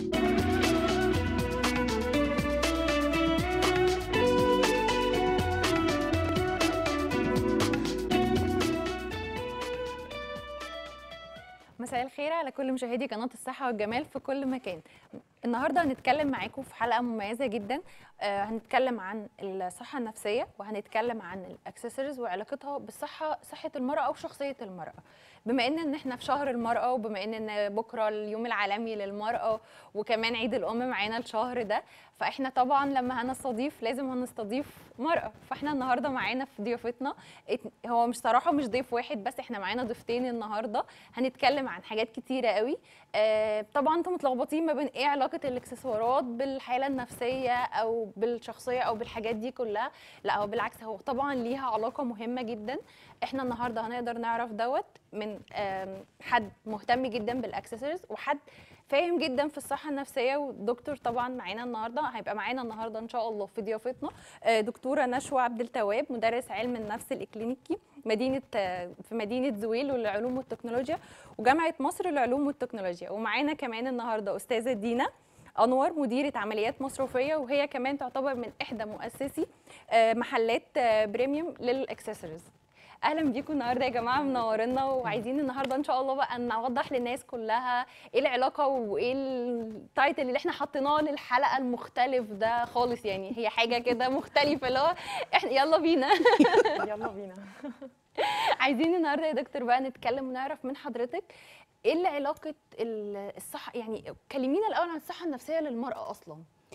مساء الخير على كل مشاهدي قناة الصحة والجمال في كل مكان النهاردة هنتكلم معاكم في حلقة مميزة جدا آه هنتكلم عن الصحة النفسية وهنتكلم عن الاكسسوارز وعلاقتها بالصحة صحة المرأة أو شخصية المرأة بما ان ان احنا في شهر المرأة وبما ان ان بكرة اليوم العالمي للمرأة وكمان عيد الأم معانا الشهر ده فاحنا طبعا لما هنستضيف لازم هنستضيف مرأة فاحنا النهارده معانا في ضيافتنا ات- هو مش صراحة مش ضيف واحد بس احنا معانا ضيفتين النهارده هنتكلم عن حاجات كتيرة قوي آه طبعا انتم متلخبطين ما بين ايه علاقة الاكسسوارات بالحالة النفسية او بالشخصية او بالحاجات دي كلها لا هو بالعكس هو طبعا ليها علاقة مهمة جدا احنا النهارده هنقدر نعرف دوت من آم، حد مهتم جدا بالاكسسوارز وحد فاهم جدا في الصحه النفسيه والدكتور طبعا معانا النهارده هيبقى معانا النهارده ان شاء الله في ضيافتنا آه، دكتوره نشوى عبد التواب مدرس علم النفس الاكلينيكي مدينه آه، في مدينه زويل للعلوم والتكنولوجيا وجامعه مصر للعلوم والتكنولوجيا ومعانا كمان النهارده استاذه دينا انور مديره عمليات مصروفيه وهي كمان تعتبر من احدى مؤسسي آه، محلات آه، بريميوم للاكسسوارز اهلا بيكم النهارده يا جماعه منورنا وعايزين النهارده ان شاء الله بقى نوضح للناس كلها ايه العلاقه وايه التايتل اللي احنا حطيناه للحلقه المختلف ده خالص يعني هي حاجه كده مختلفه اللي هو احنا يلا بينا يلا بينا عايزين النهارده يا دكتور بقى نتكلم ونعرف من حضرتك ايه اللي علاقه ال- الصحه يعني كلمينا الاول عن الصحه النفسيه للمراه اصلا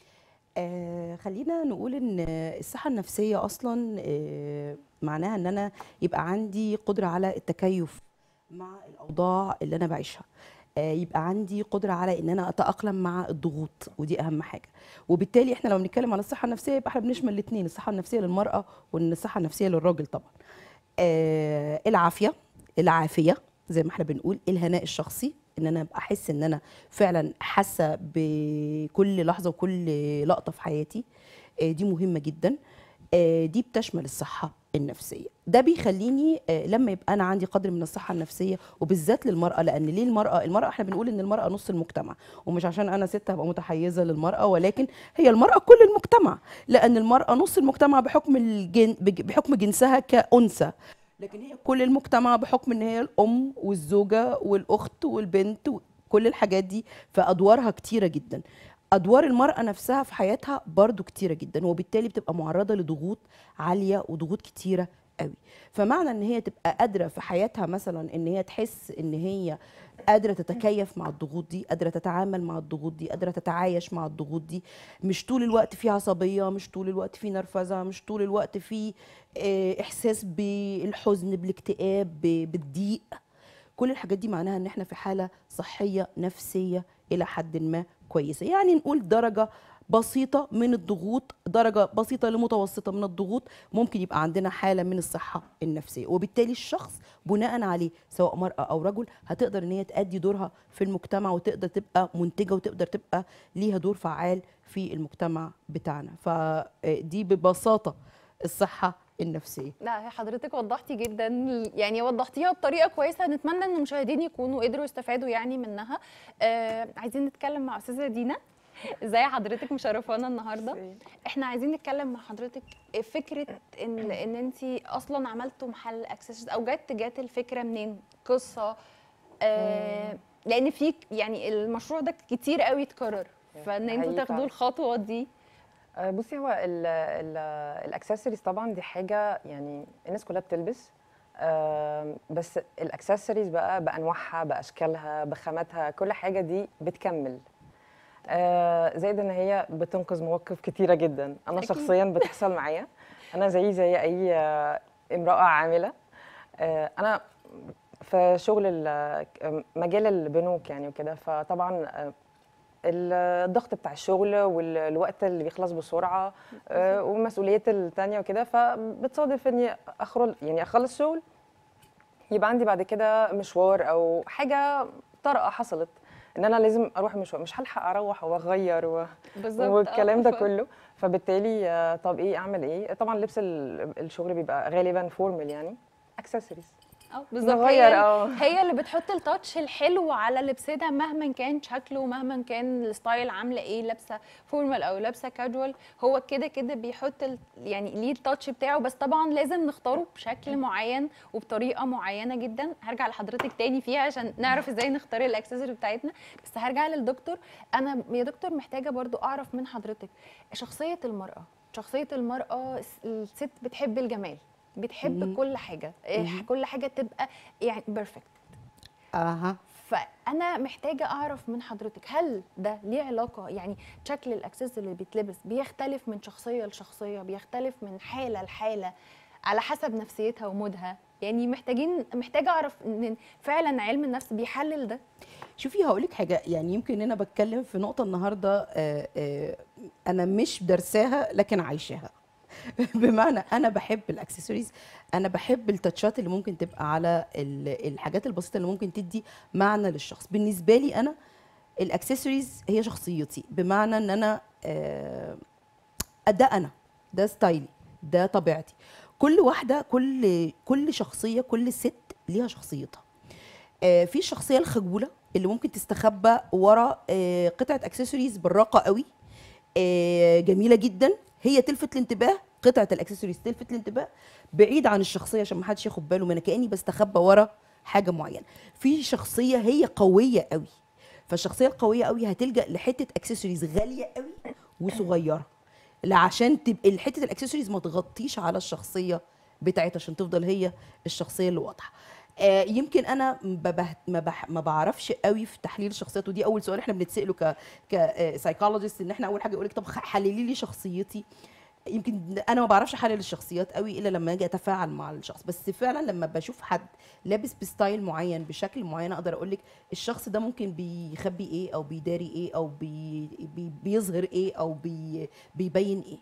آه خلينا نقول ان الصحه النفسيه اصلا آه معناها ان انا يبقى عندي قدره على التكيف مع الاوضاع اللي انا بعيشها آه يبقى عندي قدره على ان انا اتاقلم مع الضغوط ودي اهم حاجه وبالتالي احنا لو بنتكلم عن الصحه النفسيه يبقى احنا بنشمل الاثنين الصحه النفسيه للمراه والصحه النفسيه للراجل طبعا آه العافيه العافيه زي ما احنا بنقول الهناء الشخصي ان انا ابقى احس ان انا فعلا حاسه بكل لحظه وكل لقطه في حياتي آه، دي مهمه جدا آه، دي بتشمل الصحه النفسيه ده بيخليني آه، لما يبقى انا عندي قدر من الصحه النفسيه وبالذات للمراه لان ليه المراه المراه احنا بنقول ان المراه نص المجتمع ومش عشان انا ست هبقى متحيزه للمراه ولكن هي المراه كل المجتمع لان المراه نص المجتمع بحكم الجن بج- بحكم جنسها كانثى لكن هي كل المجتمع بحكم ان هي الام والزوجه والاخت والبنت وكل الحاجات دي فادوارها كتيره جدا ادوار المراه نفسها في حياتها برضو كتيره جدا وبالتالي بتبقى معرضه لضغوط عاليه وضغوط كتيره قوي فمعنى ان هي تبقى قادره في حياتها مثلا ان هي تحس ان هي قادره تتكيف مع الضغوط دي قادره تتعامل مع الضغوط دي قادره تتعايش مع الضغوط دي مش طول الوقت في عصبيه مش طول الوقت في نرفزه مش طول الوقت في آه، احساس بالحزن بالاكتئاب ب- بالضيق كل الحاجات دي معناها ان احنا في حاله صحيه نفسيه الى حد ما كويسه يعني نقول درجه بسيطه من الضغوط درجه بسيطه لمتوسطه من الضغوط ممكن يبقى عندنا حاله من الصحه النفسيه وبالتالي الشخص بناء عليه سواء مراه او رجل هتقدر ان هي تأدي دورها في المجتمع وتقدر تبقى منتجه وتقدر تبقى ليها دور فعال في المجتمع بتاعنا فدي ببساطه الصحه النفسيه لا هي حضرتك وضحتي جدا يعني وضحتيها بطريقه كويسه نتمنى ان المشاهدين يكونوا قدروا يستفادوا يعني منها آه عايزين نتكلم مع استاذه دينا ازاي حضرتك مشرفانا النهارده احنا عايزين نتكلم مع حضرتك فكره ان ان انت اصلا عملتوا محل اكسسوارز او جت جت الفكره منين قصه آه لان في يعني المشروع ده كتير قوي اتكرر فان انتوا حقيقي تاخدوا فعلا. الخطوه دي آه، بصي هو الاكسسوارز طبعا دي حاجه يعني الناس كلها بتلبس آم، بس الاكسسوارز بقى بانواعها باشكالها بخاماتها كل حاجه دي بتكمل آه، زائد ان هي بتنقذ مواقف كتيره جدا انا أكيد. شخصيا بتحصل معايا انا زي زي اي آه، امراه عامله آه، انا في شغل ال- مجال البنوك يعني وكده فطبعا آه، الضغط بتاع الشغل والوقت اللي بيخلص بسرعه آه، والمسؤوليات التانية وكده فبتصادف اني اخرج يعني اخلص شغل يبقى عندي بعد كده مشوار او حاجه طارئه حصلت ان انا لازم اروح مشوار مش هلحق اروح واغير و... بالظبط والكلام ده ف- كله فبالتالي آه، طب ايه اعمل ايه طبعا لبس ال- الشغل بيبقى غالبا فورمال يعني اكسسوارز اه بالظبط هي نغير ال- اه هي اللي بتحط التاتش الحلو على لبسنا مهما كان شكله مهما كان الستايل عامله ايه لابسه فورمال او لابسه كاجوال هو كده كده بيحط ال... يعني ليه التاتش بتاعه بس طبعا لازم نختاره بشكل معين وبطريقه معينه جدا هرجع لحضرتك تاني فيها عشان نعرف ازاي نختار الاكسسوار بتاعتنا بس هرجع للدكتور انا يا دكتور محتاجه برضو اعرف من حضرتك شخصيه المراه شخصيه المراه الس- الست بتحب الجمال بتحب مم. كل حاجه إيه، كل حاجه تبقى يعني بيرفكت اها فانا محتاجه اعرف من حضرتك هل ده ليه علاقه يعني شكل الاكسسوار اللي بيتلبس بيختلف من شخصيه لشخصيه بيختلف من حاله لحاله على حسب نفسيتها ومودها يعني محتاجين محتاجه اعرف ان فعلا علم النفس بيحلل ده شوفي هقول لك حاجه يعني يمكن انا بتكلم في نقطه النهارده آه، آه، انا مش درساها لكن عايشاها بمعنى انا بحب الاكسسوارز انا بحب التاتشات اللي ممكن تبقى على ال- الحاجات البسيطه اللي ممكن تدي معنى للشخص بالنسبه لي انا الاكسسوارز هي شخصيتي بمعنى ان انا آه، ده انا ده ستايلي ده طبيعتي كل واحده كل كل شخصيه كل ست ليها شخصيتها آه، في الشخصيه الخجوله اللي ممكن تستخبى ورا آه، قطعه اكسسوارز براقه قوي آه، جميله جدا هي تلفت الانتباه قطعه الاكسسوارز تلفت الانتباه بعيد عن الشخصيه عشان ما حدش ياخد باله منها كاني بستخبى ورا حاجه معينه في شخصيه هي قويه قوي فالشخصيه القويه قوي هتلجا لحته اكسسوارز غاليه قوي وصغيره لا عشان تبقى حته الاكسسوارز ما تغطيش على الشخصيه بتاعتها عشان تفضل هي الشخصيه اللي واضحه آه يمكن انا ببه... ما, بح... ما بعرفش قوي في تحليل الشخصيات ودي اول سؤال احنا بنتساله ك كسايكولوجيست ان احنا اول حاجه يقول لك طب خ- حللي لي شخصيتي يمكن انا ما بعرفش احلل الشخصيات قوي الا لما اجي اتفاعل مع الشخص بس فعلا لما بشوف حد لابس بستايل معين بشكل معين اقدر اقول لك الشخص ده ممكن بيخبي ايه او بيداري ايه او بي بي بيظهر ايه او بي بيبين ايه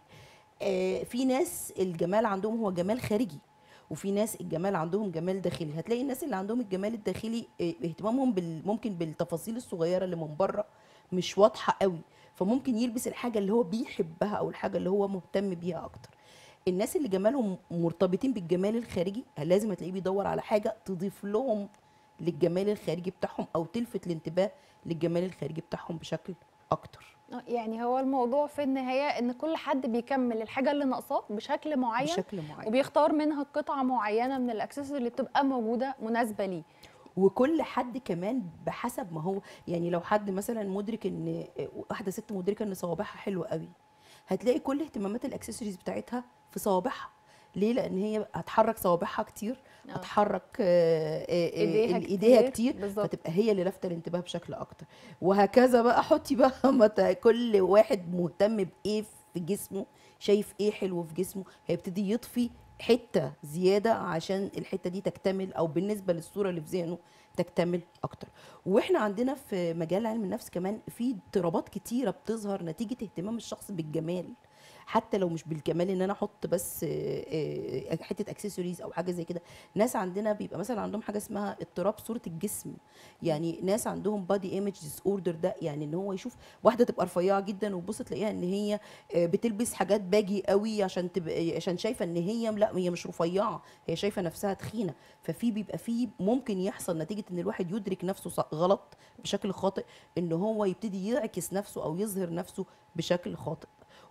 آه في ناس الجمال عندهم هو جمال خارجي وفي ناس الجمال عندهم جمال داخلي هتلاقي الناس اللي عندهم الجمال الداخلي آه، اهتمامهم بال ممكن بالتفاصيل الصغيره اللي من بره مش واضحه قوي فممكن يلبس الحاجه اللي هو بيحبها او الحاجه اللي هو مهتم بيها اكتر الناس اللي جمالهم مرتبطين بالجمال الخارجي لازم هتلاقيه بيدور على حاجه تضيف لهم للجمال الخارجي بتاعهم او تلفت الانتباه للجمال الخارجي بتاعهم بشكل اكتر آه، يعني هو الموضوع في النهايه ان كل حد بيكمل الحاجه اللي ناقصاه بشكل معين بشكل معين وبيختار منها قطعه معينه من الاكسسوار اللي بتبقى موجوده مناسبه ليه وكل حد كمان بحسب ما هو يعني لو حد مثلا مدرك ان واحده ست مدركه ان صوابعها حلوه قوي هتلاقي كل اهتمامات الاكسسوارز بتاعتها في صوابعها ليه لان هي هتحرك صوابعها كتير آه. هتحرك آه، آه، آه، إيديها ايديها كتير، كتير بالظبط. فتبقى هي اللي لافته الانتباه بشكل اكتر وهكذا بقى حطي بقى مت- كل واحد مهتم بايه في جسمه شايف ايه حلو في جسمه هيبتدي يطفي حته زياده عشان الحته دي تكتمل او بالنسبه للصوره اللي في ذهنه تكتمل اكتر واحنا عندنا في مجال علم النفس كمان في اضطرابات كتيره بتظهر نتيجه اهتمام الشخص بالجمال حتى لو مش بالكمال ان انا احط بس آه، آه، حته اكسسوارز او حاجه زي كده ناس عندنا بيبقى مثلا عندهم حاجه اسمها اضطراب صوره الجسم يعني ناس عندهم بادي ايمج ديس اوردر ده يعني ان هو يشوف واحده تبقى رفيعه جدا وتبص تلاقيها ان هي آه، بتلبس حاجات باجي قوي عشان تبقى عشان شايفه ان هي لا هي مش رفيعه هي شايفه نفسها تخينه ففي بيبقى في ممكن يحصل نتيجه ان الواحد يدرك نفسه ص- غلط بشكل خاطئ ان هو يبتدي يعكس نفسه او يظهر نفسه بشكل خاطئ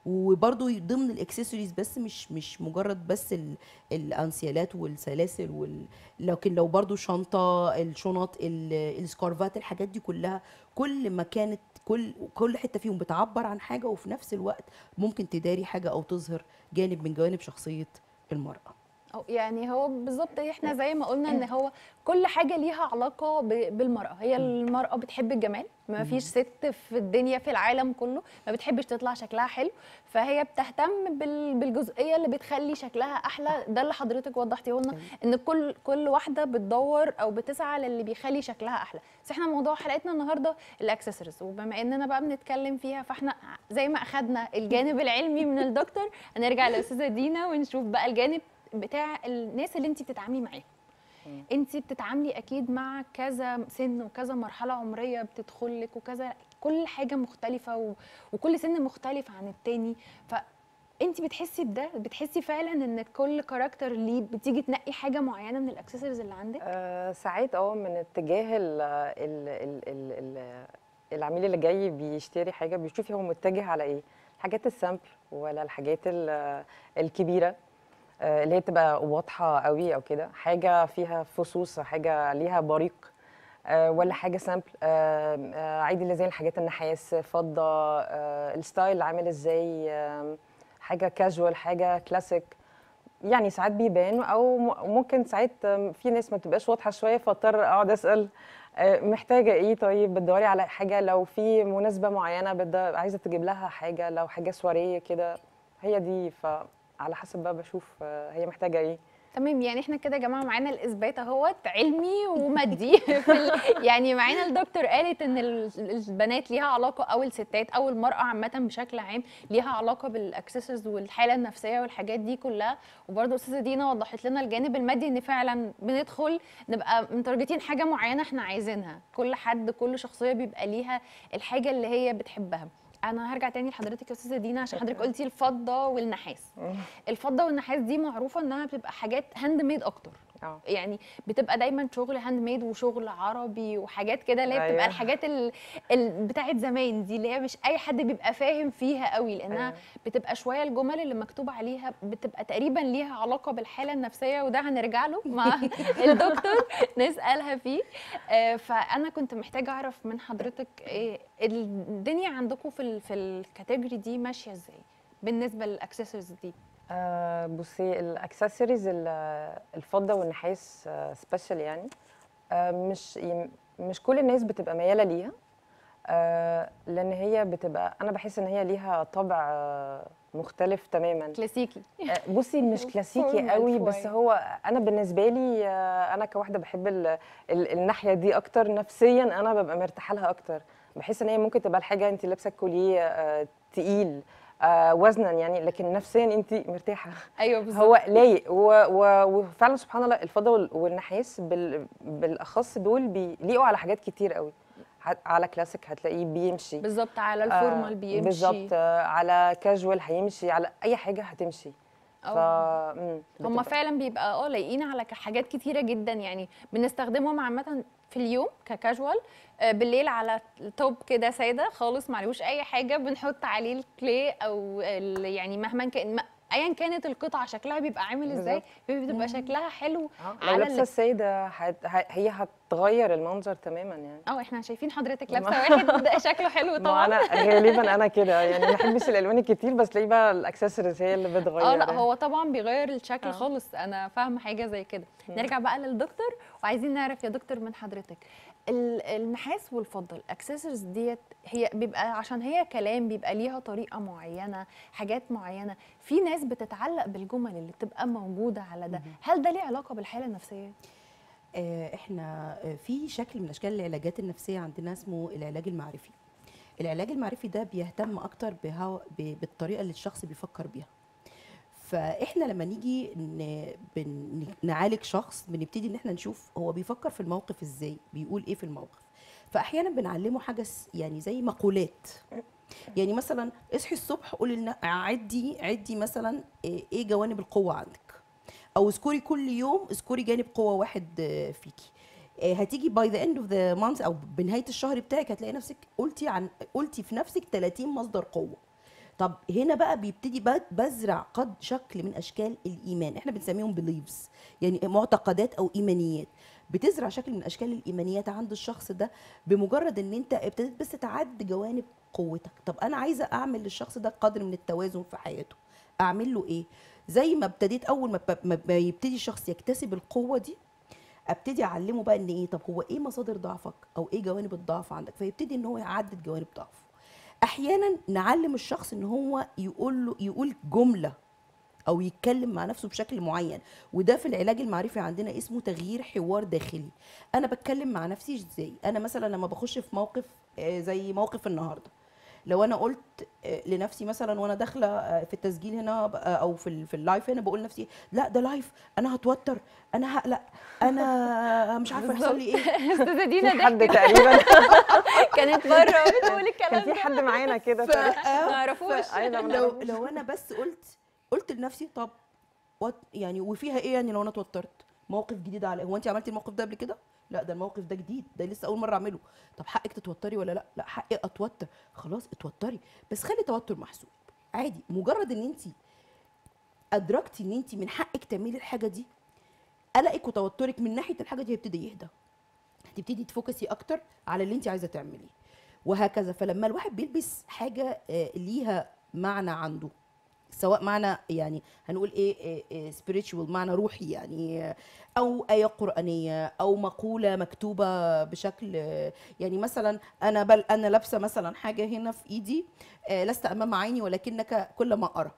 وبرضه ضمن الاكسسوارز بس مش مش مجرد بس ال- الانسيالات والسلاسل وال... لكن لو برضه شنطه الشنط ال- السكارفات الحاجات دي كلها كل ما كانت كل كل حته فيهم بتعبر عن حاجه وفي نفس الوقت ممكن تداري حاجه او تظهر جانب من جوانب شخصيه المراه أو يعني هو بالظبط احنا زي ما قلنا ان هو كل حاجه ليها علاقه ب- بالمراه هي المراه بتحب الجمال ما فيش ست في الدنيا في العالم كله ما بتحبش تطلع شكلها حلو فهي بتهتم بال- بالجزئيه اللي بتخلي شكلها احلى ده اللي حضرتك وضحتيه لنا ان كل كل واحده بتدور او بتسعى للي بيخلي شكلها احلى بس احنا موضوع حلقتنا النهارده الاكسسوارز وبما اننا بقى بنتكلم فيها فاحنا زي ما اخدنا الجانب العلمي من الدكتور هنرجع للاستاذه دينا ونشوف بقى الجانب بتاع الناس اللي انت بتتعاملي معاهم انت بتتعاملي اكيد مع كذا سن وكذا مرحله عمريه بتدخلك وكذا كل حاجه مختلفه و... وكل سن مختلف عن التاني انت بتحسي بده بتحسي فعلا ان كل كاركتر ليه بتيجي تنقي حاجه معينه من الاكسسوارز اللي عندك آه ساعات اه من اتجاه ال ال ال ال ال العميل اللي جاي بيشتري حاجه بيشوف هو متجه على ايه الحاجات السامبل ولا الحاجات ال- الكبيره آه، اللي هي تبقى واضحه قوي او كده حاجه فيها فصوص حاجه ليها بريق آه، ولا حاجه سامبل آه، آه، عادي اللي زي الحاجات النحاس فضه آه، الستايل عامل ازاي آم، حاجه كاجوال حاجه كلاسيك يعني ساعات بيبان او م- ممكن ساعات آم، في ناس ما بتبقاش واضحه شويه فاضطر اقعد اسال آه، محتاجه ايه طيب بتدوري على حاجه لو في مناسبه معينه بد- عايزه تجيب لها حاجه لو حاجه سواريه كده هي دي فعلى حسب بقى بشوف آه، هي محتاجه ايه تمام يعني احنا كده يا جماعه معانا الاثبات اهوت علمي ومادي في ال... يعني معانا الدكتور قالت ان ال- البنات ليها علاقه او الستات او المراه عامه بشكل عام ليها علاقه بالاكسسوارز والحاله النفسيه والحاجات دي كلها وبرده استاذه دينا وضحت لنا الجانب المادي ان فعلا بندخل نبقى متارجتين حاجه معينه احنا عايزينها كل حد كل شخصيه بيبقى ليها الحاجه اللي هي بتحبها انا هرجع تاني لحضرتك يا استاذه دينا عشان حضرتك قلتي الفضه والنحاس الفضه والنحاس دي معروفه انها بتبقى حاجات هاند ميد اكتر اه يعني بتبقى دايما شغل هاند ميد وشغل عربي وحاجات كده اللي هي بتبقى أيوة. الحاجات ال... ال... بتاعت زمان دي اللي هي مش اي حد بيبقى فاهم فيها قوي لانها أيوة. بتبقى شويه الجمل اللي مكتوب عليها بتبقى تقريبا ليها علاقه بالحاله النفسيه وده هنرجع له مع الدكتور نسالها فيه آه، فانا كنت محتاجه اعرف من حضرتك إيه الدنيا عندكم في ال... في الكاتيجوري دي ماشيه ازاي بالنسبه للاكسسوارز دي آه بصي الاكسسوارز الفضه والنحاس سبيشال يعني آه مش يم- مش كل الناس بتبقى مياله ليها آه لان هي بتبقى انا بحس ان هي ليها طبع آه مختلف تماما كلاسيكي آه، بصي مش كلاسيكي Formal قوي بس شوية. هو انا بالنسبه لي آه، انا كواحده بحب ال ال الناحيه دي اكتر نفسيا انا ببقى مرتاحه لها اكتر بحس ان هي ممكن تبقى الحاجه انت لابسه كوليه آه، تقيل آه، وزنا يعني لكن نفسيا انت مرتاحه ايوه بالظبط هو لايق و- و- وفعلا سبحان الله الفضه وال- والنحاس بال بالاخص دول بيليقوا على حاجات كتير قوي ح- على كلاسيك هتلاقيه بيمشي بالظبط على آه، الفورمال بيمشي بالظبط آه، على كاجوال هيمشي على اي حاجه هتمشي ف أو مم، هم بتبقى- فعلا بيبقى اه لايقين على ك- حاجات كتيره جدا يعني بنستخدمهم عامه في اليوم ككاجوال آه، بالليل على توب كده ساده خالص معلوش اي حاجه بنحط عليه الكلي او ال- يعني مهما كان ما- ايا كانت القطعه شكلها بيبقى عامل ازاي بتبقى شكلها حلو آه، لو على لابسه اللي السيده هت- ه- هي هتغير المنظر تماما يعني اه احنا شايفين حضرتك لابسه واحد شكله حلو ما طبعا انا غالبا انا كده يعني ما بحبش الالوان الكتير بس تلاقي بقى الاكسسوارز هي اللي بتغير اه لا هو طبعا بيغير الشكل آه. خالص انا فاهمه حاجه زي كده نرجع بقى للدكتور وعايزين نعرف يا دكتور من حضرتك ال- النحاس والفضه الاكسسوارز ديت هي بيبقى عشان هي كلام بيبقى ليها طريقه معينه حاجات معينه في ناس بتتعلق بالجمل اللي بتبقى موجوده على ده هل ده ليه علاقه بالحاله النفسيه آه، احنا آه، في شكل من اشكال العلاجات النفسيه عندنا اسمه العلاج المعرفي العلاج المعرفي ده بيهتم اكتر بهو ب- بالطريقه اللي الشخص بيفكر بيها فاحنا لما نيجي ن- بن- نعالج شخص بنبتدي ان احنا نشوف هو بيفكر في الموقف ازاي بيقول ايه في الموقف فاحيانا بنعلمه حاجه س- يعني زي مقولات يعني مثلا اصحي الصبح قولي لنا عدي عدي مثلا ايه إيه جوانب القوه عندك او اذكري كل يوم اذكري جانب قوه واحد آه، فيكي آه، هتيجي باي ذا اند اوف ذا مانث او بنهايه الشهر بتاعك هتلاقي نفسك قلتي عن قلتي في نفسك 30 مصدر قوه طب هنا بقى بيبتدي ب- بزرع قد شكل من اشكال الايمان احنا بنسميهم بليفز يعني معتقدات او ايمانيات بتزرع شكل من اشكال الايمانيات عند الشخص ده بمجرد ان انت ابتديت بس تعد جوانب قوتك طب انا عايزه اعمل للشخص ده قدر من التوازن في حياته اعمل له ايه زي ما ابتديت اول ما ب- ما ما يبتدي الشخص يكتسب القوه دي ابتدي اعلمه بقى ان ايه طب هو ايه مصادر ضعفك او ايه جوانب الضعف عندك فيبتدي ان هو يعدد جوانب ضعفه احيانا نعلم الشخص ان هو يقول له يقول جمله او يتكلم مع نفسه بشكل معين وده في العلاج المعرفي عندنا اسمه تغيير حوار داخلي انا بتكلم مع نفسي ازاي انا مثلا لما بخش في موقف آه، زي موقف النهارده لو انا قلت آه، لنفسي مثلا وانا داخله آه، في التسجيل هنا ب- آه، او في ال- في اللايف هنا بقول لنفسي لا ده لايف انا هتوتر انا هقلق انا مش عارفه يحصل لي ايه استاذه في دينا حد ضحكت تقريبا كانت بره بتقول كان الكلام في ده حد معانا كده ف- تقريباً. آه، ما اعرفوش أيوة، ما لو نعرفوش. لو انا بس قلت قلت لنفسي طب وات يعني وفيها ايه يعني لو انا اتوترت موقف جديد على هو انت عملتي الموقف ده قبل كده لا ده الموقف ده جديد ده لسه اول مره اعمله طب حقك تتوتري ولا لا لا حقي اتوتر خلاص اتوتري بس خلي التوتر محسوب عادي مجرد ان انت ادركتي ان انت من حقك تعملي الحاجه دي قلقك وتوترك من ناحيه الحاجه دي هيبتدي يهدى هتبتدي تفوكسي اكتر على اللي انت عايزه تعمليه وهكذا فلما الواحد بيلبس حاجه آه، ليها معنى عنده سواء معنى يعني هنقول ايه سبيريتشوال معنى روحي يعني آه، او ايه قرانيه او مقوله مكتوبه بشكل آه، يعني مثلا انا بل انا لابسه مثلا حاجه هنا في ايدي آه، لست امام عيني ولكنك كل ما ارى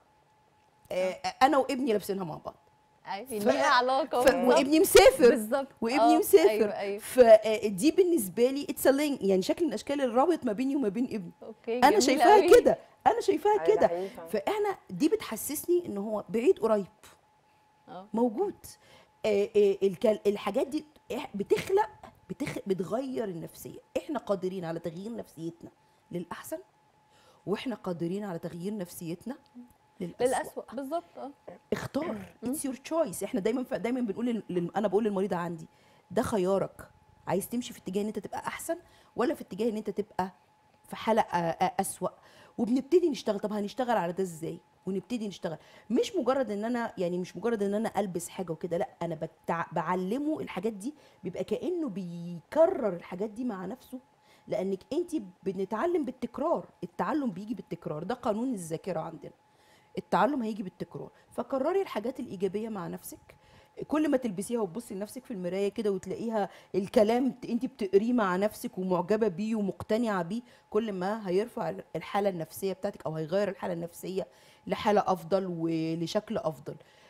آه، انا وابني لابسينها مع بعض ايوه ف- ليها علاقه ف... بالظبط. وابني مسافر بالظبط وابني آه، مسافر ايوه ايوه فدي بالنسبه لي اتس لينك يعني شكل من اشكال الرابط ما بيني وما بين ابني اوكي انا جميل شايفاها قوي. كده انا شايفاها أيوة، ده كده حقيقي فعلاً. فاحنا دي بتحسسني ان هو بعيد قريب آه. موجود آه، آه، الكل- الحاجات دي إح- بتخلق بتخ... بتغير النفسيه احنا قادرين على تغيير نفسيتنا للاحسن واحنا قادرين على تغيير نفسيتنا للأسوأ للأسوأ بالظبط اه اختار اتس يور تشويس احنا دايما ف... دايما بنقول لل... لل- انا بقول للمريضه عندي ده خيارك عايز تمشي في اتجاه ان انت تبقى احسن ولا في اتجاه ان انت تبقى في حاله آه، آه، اسوأ وبنبتدي نشتغل طب هنشتغل على ده ازاي ونبتدي نشتغل مش مجرد ان انا يعني مش مجرد ان انا البس حاجه وكده لا انا بتع... بعلمه الحاجات دي بيبقى كانه بيكرر الحاجات دي مع نفسه لانك انت بنتعلم بالتكرار التعلم بيجي بالتكرار ده قانون الذاكره عندنا التعلم هيجي بالتكرار فكرري الحاجات الايجابيه مع نفسك كل ما تلبسيها وتبصي لنفسك في المرايه كده وتلاقيها الكلام انت بتقريه مع نفسك ومعجبه بيه ومقتنعه بيه كل ما هيرفع الحاله النفسيه بتاعتك او هيغير الحاله النفسيه لحاله افضل ولشكل افضل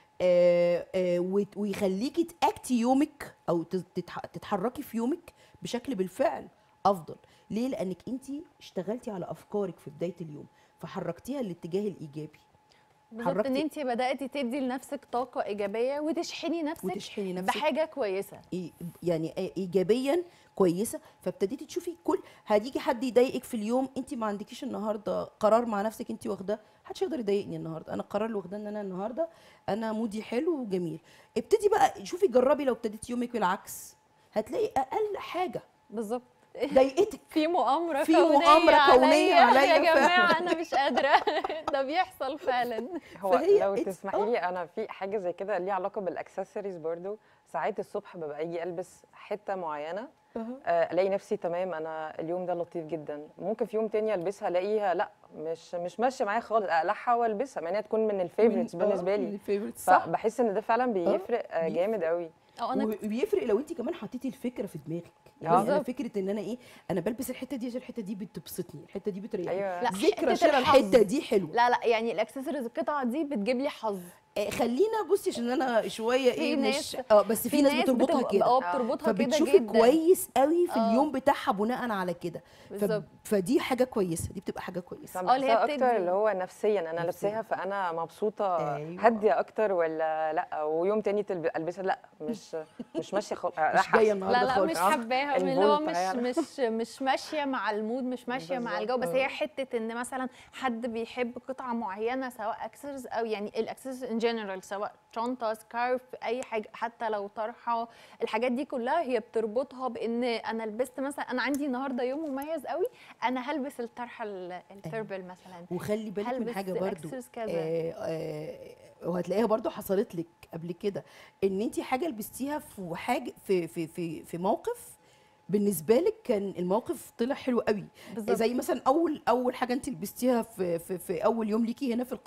آه، آه، وت- ويخليكي تاكتي يومك او تت- تتح- تتحركي في يومك بشكل بالفعل افضل ليه لانك انت اشتغلتي على افكارك في بدايه اليوم فحركتيها للاتجاه الايجابي بالظبط ان حركتي- انت بداتي تدي لنفسك طاقه ايجابيه وتشحني نفسك وتشحني نفسك بحاجه كويسه إي- يعني ايجابيا كويسه فابتديتي تشوفي كل هتيجي حد يضايقك في اليوم انت ما عندكيش النهارده قرار مع نفسك انت واخداه محدش يقدر يضايقني النهارده انا القرار اللي واخداه ان انا النهارده انا مودي حلو وجميل ابتدي بقى شوفي جربي لو ابتديتي يومك بالعكس هتلاقي اقل حاجه بالظبط ضايقتك في مؤامره في كونيه مؤامرة كونية عليا يا جماعه فعلاً. انا مش قادره ده بيحصل فعلا هو فهي لو it's- تسمحي لي انا في حاجه زي كده ليها علاقه بالاكسسوارز برضو ساعات الصبح ببقى اجي البس حته معينه آه، الاقي نفسي تمام انا اليوم ده لطيف جدا ممكن في يوم تاني البسها الاقيها لا مش مش ماشيه معايا خالص اقلعها والبسها مع انها تكون من الفيفوريتس من- آه، بالنسبه من لي الفيفوريتس صح فبحس ان ده فعلا بيفرق آه، بيفرق. جامد قوي او انا وبيفرق لو انت كمان حطيتي الفكره في دماغك يعني آه. انا بالظبط. فكره ان انا ايه انا بلبس الحته دي عشان الحته دي بتبسطني الحته دي بتريحني ايوه لا، ذكرى حتة شراء الحظ. الحته دي حلوه لا لا يعني الاكسسوارز القطعه دي بتجيب لي حظ آه، خلينا بصي عشان انا شويه في ايه ناس- مش اه بس في, ناس بتربطها بتبقى- كده اه بتربطها كده فبتشوفي جدا كويس قوي في آه. اليوم بتاعها بناء على كده فب- بالظبط فدي حاجه كويسه دي بتبقى حاجه كويسه بس اه، اللي هي بحسها بتدي- اكتر اللي هو نفسيا انا نفسياً. لابساها فانا مبسوطه أيوة. هاديه اكتر ولا لا ويوم تاني تلب... البسها لا مش مش ماشيه خالص مش جايه النهارده لا لا خالص مش آه. حباها من اللي هو الفولت مش يعني. مش مش ماشيه مع المود مش ماشيه مع بالظبط. الجو بس آه. هي حته ان مثلا حد بيحب قطعه معينه سواء اكسسوارز او يعني الاكسسوارز ان جنرال سواء شنطه سكارف اي حاجه حتى لو طرحه الحاجات دي كلها هي بتربطها بان انا لبست مثلا انا عندي النهارده يوم مميز قوي انا هلبس الطرحه ال- التربل مثلا وخلي بالك من هلبس حاجه برضو الأكسسوارز كذا. آه آه وهتلاقيها برضو حصلت لك قبل كده ان انت حاجه لبستيها في حاجه في في في في موقف بالنسبه لك كان الموقف طلع حلو قوي بالظبط زي مثلا اول اول حاجه انت لبستيها في, في في اول يوم ليكي هنا في القناه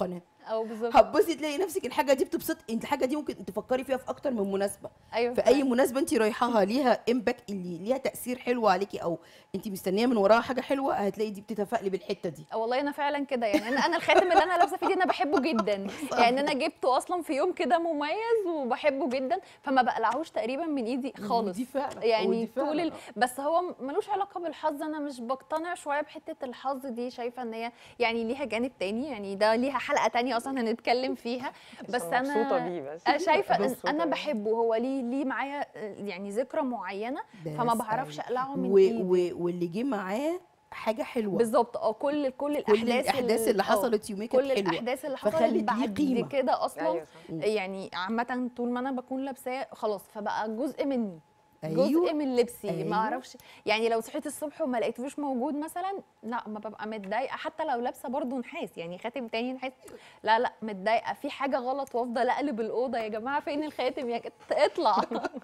او بالظبط هتبصي تلاقي نفسك الحاجه دي بتبسط انت الحاجه دي ممكن تفكري فيها في اكتر من مناسبه ايوه في اي مناسبه انت رايحاها ليها امباكت اللي ليها تاثير حلو عليكي او انت مستنيه من وراها حاجه حلوه هتلاقي دي بتتفائلي بالحته دي والله انا فعلا كده يعني انا انا الخاتم اللي انا لابسه فيه دي انا بحبه جدا يعني انا جبته اصلا في يوم كده مميز وبحبه جدا فما بقلعهوش تقريبا من ايدي خالص ودي فعلا يعني ودي طول فعلا. ال... بس هو ملوش علاقه بالحظ انا مش بقتنع شويه بحته الحظ دي شايفه ان هي يعني ليها جانب تاني يعني ده ليها حلقه تانية اصلا هنتكلم فيها بس عشان مبسوطه انا بيه بس أنا شايفه إن مبسوطة انا بيه. بحبه هو ليه ليه معايا يعني ذكرى معينه فما بس بعرفش أيوة. اقلعه من و... ايدي و... واللي جه معاه حاجه حلوه بالظبط اه كل كل كل الاحداث الاحداث اللي آه، حصلت يومين كانت كل حلوه الاحداث اللي فخلت حصلت ليه بعد قيمة. كده اصلا ايوه صح. يعني عامه طول ما انا بكون لابساه خلاص فبقى جزء مني أيوة. جزء من لبسي أيوة. ما اعرفش يعني لو صحيت الصبح وما لقيتوش موجود مثلا لا ما ببقى متضايقه حتى لو لابسه برضو نحاس يعني خاتم تاني نحاس لا لا متضايقه في حاجه غلط وافضل اقلب الاوضه يا جماعه فين الخاتم يا كت اطلع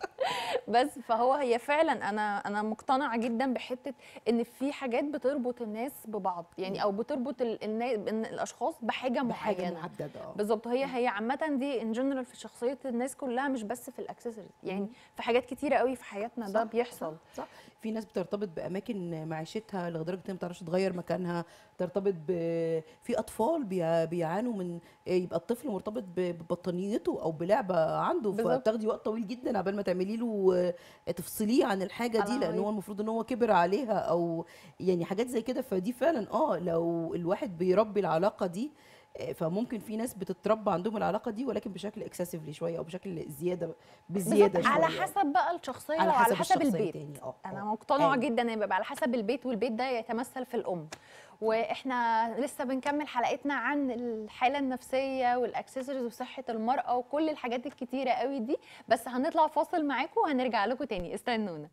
بس فهو هي فعلا انا انا مقتنعه جدا بحته ان في حاجات بتربط الناس ببعض يعني او بتربط ال- النا- إن الاشخاص بحاجه بحاجه معينه محدده اه بالظبط هي هي عامة دي ان جنرال في شخصية الناس كلها مش بس في الاكسسوارز يعني في حاجات كتيرة قوي في حياتنا ده صح، بيحصل صح, صح في ناس بترتبط باماكن معيشتها لدرجه انها ما بتعرفش تغير مكانها ترتبط ب في اطفال بيع- بيعانوا من يبقى الطفل مرتبط ب- ببطانيته او بلعبه عنده بالظبط. فبتاخدي وقت طويل جدا قبل ما تعملي له تفصليه عن الحاجه دي الله لان هو عليك. المفروض ان هو كبر عليها او يعني حاجات زي كده فدي فعلا اه لو الواحد بيربي العلاقه دي آه، فممكن في ناس بتتربى عندهم العلاقه دي ولكن بشكل اكسسيفلي شويه او بشكل زياده بزياده بالظبط على شوية. حسب بقى الشخصية على وعلى حسب حسب الشخصية البيت تاني، اه، انا اه. مقتنعة أيوة. جدا ان بيبقى على حسب البيت والبيت ده يتمثل في الام واحنا لسه بنكمل حلقتنا عن الحالة النفسية والاكسسوارز وصحة المرأة وكل الحاجات الكتيرة قوي دي بس هنطلع فاصل معاكم وهنرجع لكم تاني استنونا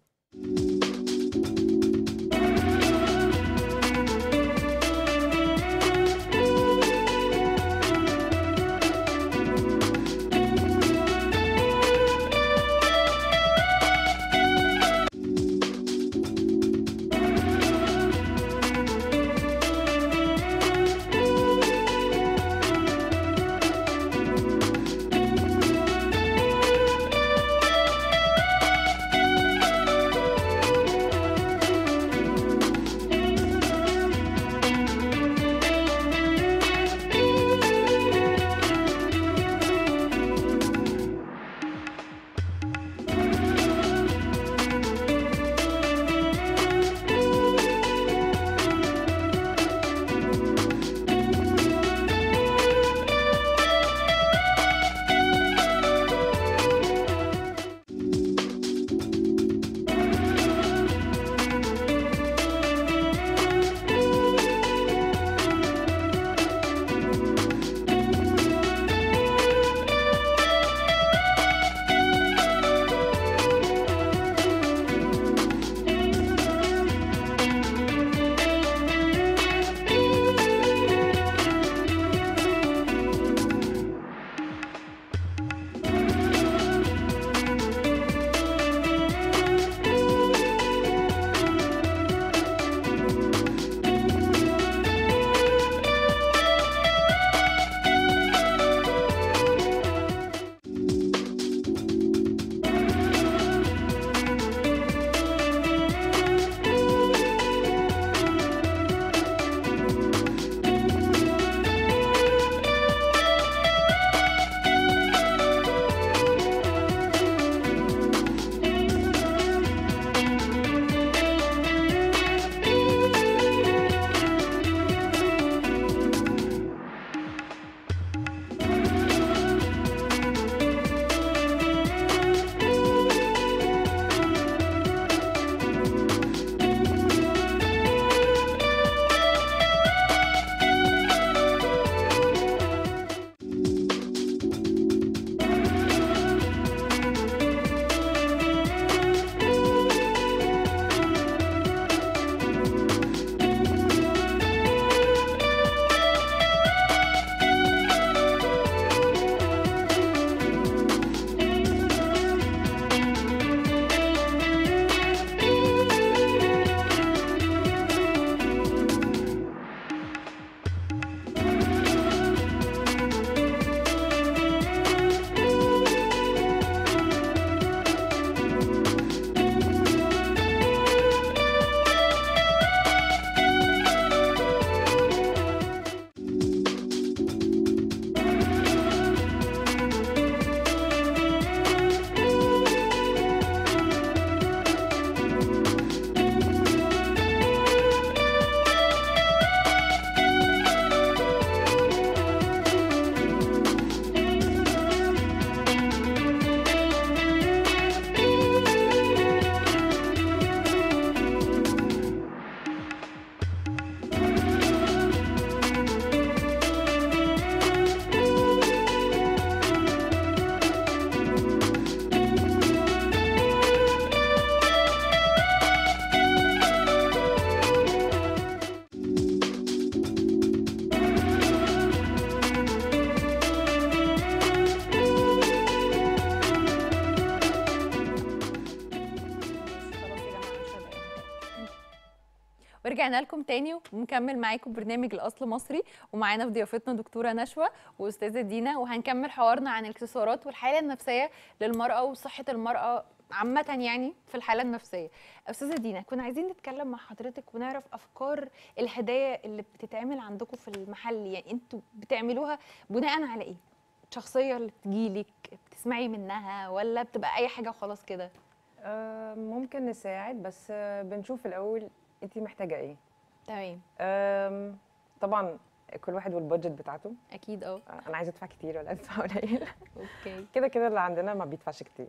ورجعنا لكم تاني ومكمل معاكم برنامج الاصل مصري ومعانا في ضيافتنا دكتوره نشوى واستاذه دينا وهنكمل حوارنا عن الاكسسوارات والحاله النفسيه للمراه وصحه المراه عامة يعني في الحالة النفسية. أستاذة دينا كنا عايزين نتكلم مع حضرتك ونعرف أفكار الهدايا اللي بتتعمل عندكم في المحل يعني أنتوا بتعملوها بناء على إيه؟ الشخصية اللي بتجيلك بتسمعي منها ولا بتبقى أي حاجة وخلاص كده؟ آه، ممكن نساعد بس آه، بنشوف الاول انت محتاجه ايه تمام آم، طبعا كل واحد والبادجت بتاعته أكيد أه آه، انا عايزه ادفع كتير ولا ادفع قليل أوكي كده كده اللي عندنا ما بيدفعش كتير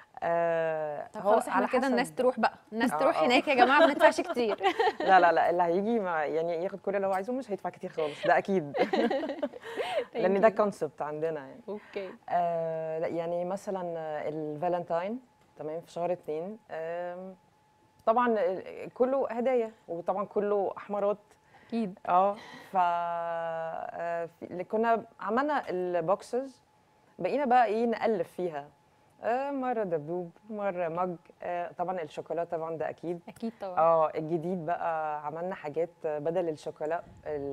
آه، طب هو خلاص احنا على كده حسب- الناس تروح بقى الناس آه، تروح آه. هناك يا جماعه ما بندفعش كتير لا لا لا اللي هيجي ما يعني ياخد كل اللي هو عايزه مش هيدفع كتير خالص ده اكيد لان ده كونسبت عندنا يعني اوكي آه لا يعني مثلا الفالنتاين تمام في شهر اتنين آم، طبعا ال- كله هدايا وطبعا كله احمرات اكيد اه ف آه، في- اللي كنا عملنا البوكسز بقينا بقى ايه نالف فيها آه مره دبدوب مره مج آه طبعا الشوكولاته طبعا ده اكيد اكيد طبعا اه الجديد بقى عملنا حاجات بدل الشوكولا ال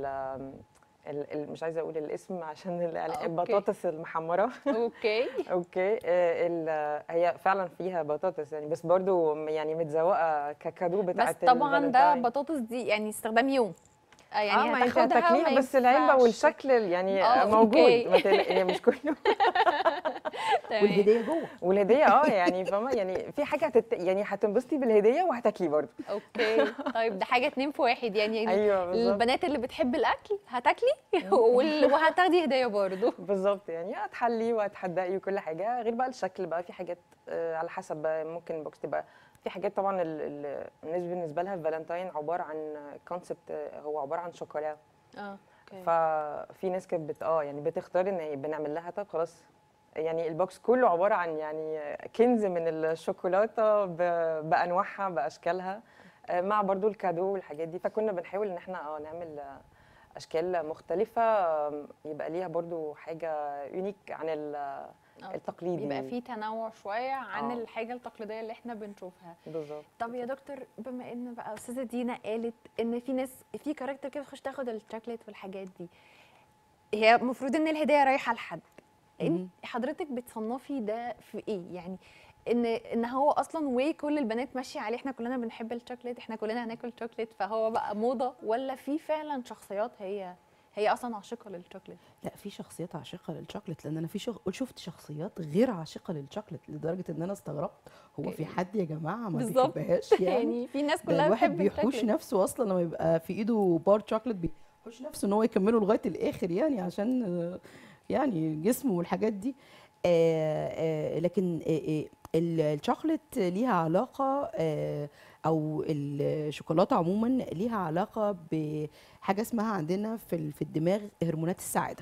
ال- ال- مش عايزه اقول الاسم عشان ال- أوكي. البطاطس المحمره اوكي اوكي آه، ال- هي فعلا فيها بطاطس يعني بس برضو يعني متزوقه ككادو بس بتاعت طبعا ده الفالنتاين. بطاطس دي يعني استخدام يوم آه يعني اه ما انت هتاخدها هتاكليها وما بس العلبه ينفعش. والشكل يعني آه، موجود أوكي. ما تقلق- يعني مش كله تمام. والهديه جوه والهديه اه يعني فاهمه يعني في حاجه هتت... يعني هتنبسطي بالهديه وهتاكليه برضو اوكي طيب ده حاجه اتنين في واحد يعني ايوه بالظبط البنات اللي بتحب الاكل هتاكلي وال- وهتاخدي هديه برضه بالظبط يعني هتحلي وهتحدقي وكل حاجه غير بقى الشكل بقى في حاجات آه، على حسب بقى ممكن بوكس تبقى في حاجات طبعا ال- ال- الناس بالنسبه لها الفالنتاين عباره عن كونسبت هو عباره عن شوكولا اه اوكي ففي ناس كانت بت اه يعني بتختار ان هي بنعمل لها طب خلاص يعني البوكس كله عباره عن يعني كنز من الشوكولاته ب- بانواعها باشكالها آه، مع برضو الكادو والحاجات دي فكنا بنحاول ان احنا اه نعمل آه، اشكال مختلفه آم، يبقى ليها برضو حاجه يونيك عن ال- آه، التقليدي بيبقى في تنوع شويه عن آه. الحاجه التقليديه اللي احنا بنشوفها بالظبط طب يا دكتور بما ان بقى استاذه دينا قالت ان في ناس في كاركتر كده بتخش تاخد الشوكليت والحاجات دي هي المفروض ان الهديه رايحه لحد مهم. انت حضرتك بتصنفي ده في ايه يعني ان ان هو اصلا واي كل البنات ماشيه عليه احنا كلنا بنحب الشوكليت احنا كلنا هناكل شوكليت فهو بقى موضه ولا في فعلا شخصيات هي هي اصلا عاشقه للشوكليت لا في شخصيات عاشقه للشوكليت لان انا في شخ... شفت شخصيات غير عاشقه للشوكليت لدرجه ان انا استغربت هو في حد يا جماعه ما بالظبط. بيحبهاش يعني يعني في ناس ده كلها الواحد بتحب بيحوش الشوكليت نفسه اصلا لما يبقى في ايده بار شوكليت بيحوش نفسه ان هو يكمله لغايه الاخر يعني عشان آه، يعني جسمه والحاجات دي آه، آه، لكن آه، آه، ال- الشوكليت ليها علاقه آه، او الشوكولاته عموما ليها علاقه بحاجه اسمها عندنا في ال- في الدماغ هرمونات السعاده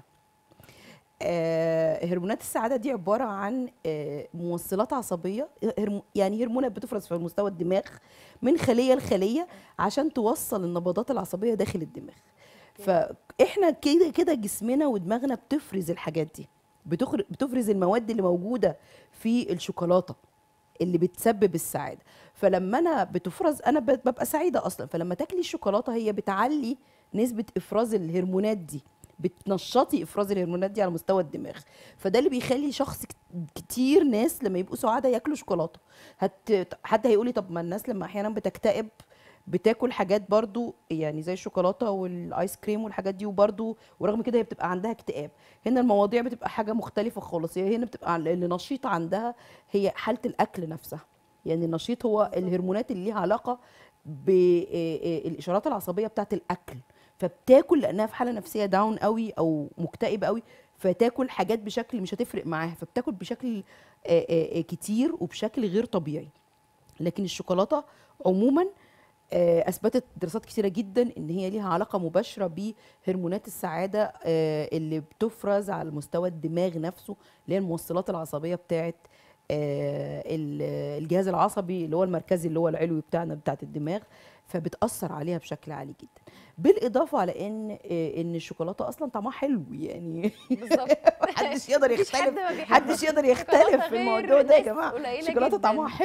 آه، هرمونات السعاده دي عباره عن آه، موصلات عصبيه هرمو يعني هرمونات بتفرز في مستوى الدماغ من خليه لخليه عشان توصل النبضات العصبيه داخل الدماغ فاحنا كده كده جسمنا ودماغنا بتفرز الحاجات دي بتخر- بتفرز المواد اللي موجوده في الشوكولاته اللي بتسبب السعاده فلما انا بتفرز انا ب- ببقى سعيده اصلا فلما تاكلي الشوكولاته هي بتعلي نسبه افراز الهرمونات دي بتنشطي افراز الهرمونات دي على مستوى الدماغ فده اللي بيخلي شخص كت- كتير ناس لما يبقوا سعداء ياكلوا شوكولاته هت... حد هيقولي طب ما الناس لما احيانا بتكتئب بتاكل حاجات برضو يعني زي الشوكولاته والايس كريم والحاجات دي وبرضو ورغم كده هي بتبقى عندها اكتئاب هنا المواضيع بتبقى حاجه مختلفه خالص هي هنا بتبقى اللي نشيط عندها هي حاله الاكل نفسها يعني النشيط هو الهرمونات اللي ليها علاقه بالاشارات العصبيه بتاعه الاكل فبتاكل لانها في حاله نفسيه داون قوي او مكتئبه قوي فتاكل حاجات بشكل مش هتفرق معاها فبتاكل بشكل آه، آه، آه، كتير وبشكل غير طبيعي لكن الشوكولاته عموما آه، اثبتت دراسات كتيره جدا ان هي ليها علاقه مباشره بهرمونات السعاده آه، اللي بتفرز على مستوى الدماغ نفسه اللي هي الموصلات العصبيه بتاعه آه، ال- الجهاز العصبي اللي هو المركزي اللي هو العلوي بتاعنا بتاعه الدماغ فبتاثر عليها بشكل عالي جدا بالاضافه على ان آه، ان الشوكولاته اصلا طعمها حلو يعني بالظبط محدش يقدر مفيش حد يختلف ما بيحبش محدش يقدر يختلف الشوكولاتة في غير الموضوع ده يا ناس جماعه قليلة الشوكولاته جداً. طعمها حلو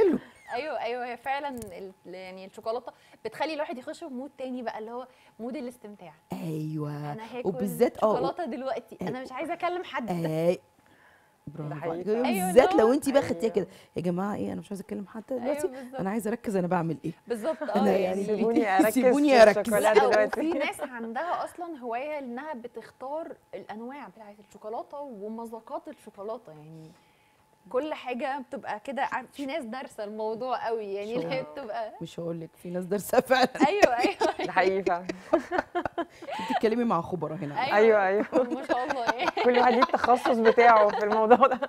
ايوه ايوه هي فعلا ال- يعني الشوكولاته بتخلي الواحد يخش في مود تاني بقى اللي هو مود الاستمتاع ايوه انا هاكل وبالذات اه شوكولاته دلوقتي انا مش عايزه اكلم حد آه ده برافو حقيقي. عليك. أيوة، بالذات اللي هو- لو انت بقى خدتيها أيوة. كده يا جماعه ايه انا مش عايزه اكلم حد دلوقتي ايوه بالظبط انا عايزه اركز انا بعمل ايه بالظبط اه أنا يعني يعني سيبوني اركز سيبوني في أركز. الشوكولاته لا دلوقتي وفي ناس عندها اصلا هوايه انها بتختار الانواع بتاعت الشوكولاته ومذاقات الشوكولاته يعني كل حاجه بتبقى كده عارف- في ناس دارسه الموضوع قوي يعني اللي هي شو. بتبقى مش هقول لك في ناس دارسه فعلا ايوه ايوه ده حقيقي فعلا انت بتتكلمي مع خبراء هنا أيوة. ايوه ايوه ما شاء الله يعني كل واحد ليه التخصص بتاعه في الموضوع ده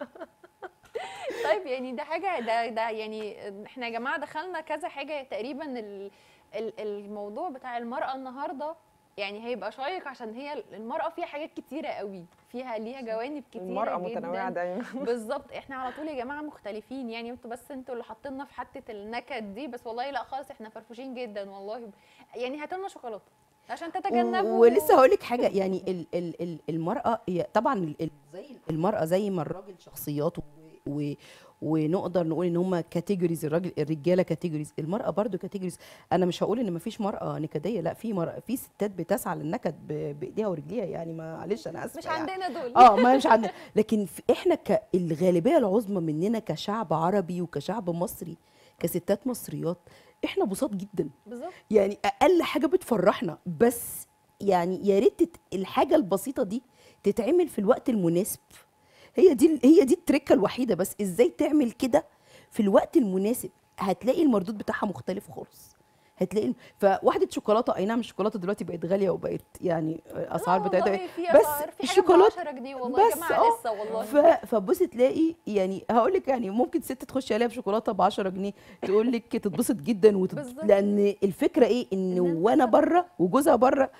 طيب يعني ده حاجه ده ده يعني احنا يا جماعه دخلنا كذا حاجه تقريبا ال- ال- الموضوع بتاع المراه النهارده يعني هيبقى شيق عشان هي المراه فيها حاجات كتيره قوي فيها ليها جوانب كتيره المرأة جدا متنوعة دايما بالظبط احنا على طول يا جماعه مختلفين يعني انتوا بس انتوا اللي حاطيننا في حته النكد دي بس والله لا خالص احنا فرفوشين جدا والله يعني هاتوا لنا شوكولاته عشان تتجنبوا ولسه هقول لك حاجه يعني ال ال ال المراه هي طبعا ال- ال- زي المراه زي ما الراجل شخصيات و و ونقدر نقول ان هم كاتيجوريز الراجل الرجاله كاتيجوريز المراه برضو كاتيجوريز انا مش هقول ان مفيش مراه نكديه لا في مرأة في ستات بتسعى للنكد ب- بايديها ورجليها يعني معلش انا اسفه مش يعني. عندنا دول اه ما مش عندنا لكن في احنا ك- الغالبيه العظمى مننا كشعب عربي وكشعب مصري كستات مصريات احنا بساط جدا بالظبط يعني اقل حاجه بتفرحنا بس يعني يا ريت تت- الحاجه البسيطه دي تتعمل في الوقت المناسب هي دي هي دي التركه الوحيده بس ازاي تعمل كده في الوقت المناسب هتلاقي المردود بتاعها مختلف خالص هتلاقي فواحده شوكولاته اي نعم الشوكولاته دلوقتي بقت غاليه وبقت يعني اسعار آه بتاعتها والله في بس أسعار، في حاجه ب الشوكولاته 10 جنيه والله يا بس جماعه آه. لسه والله ف- فبص تلاقي يعني هقول لك يعني ممكن ست تخش عليها بشوكولاته ب 10 جنيه تقول لك تتبسط جدا وتت... بالظبط. لان الفكره ايه ان إن أنت وانا تبقى- بره وجوزها بره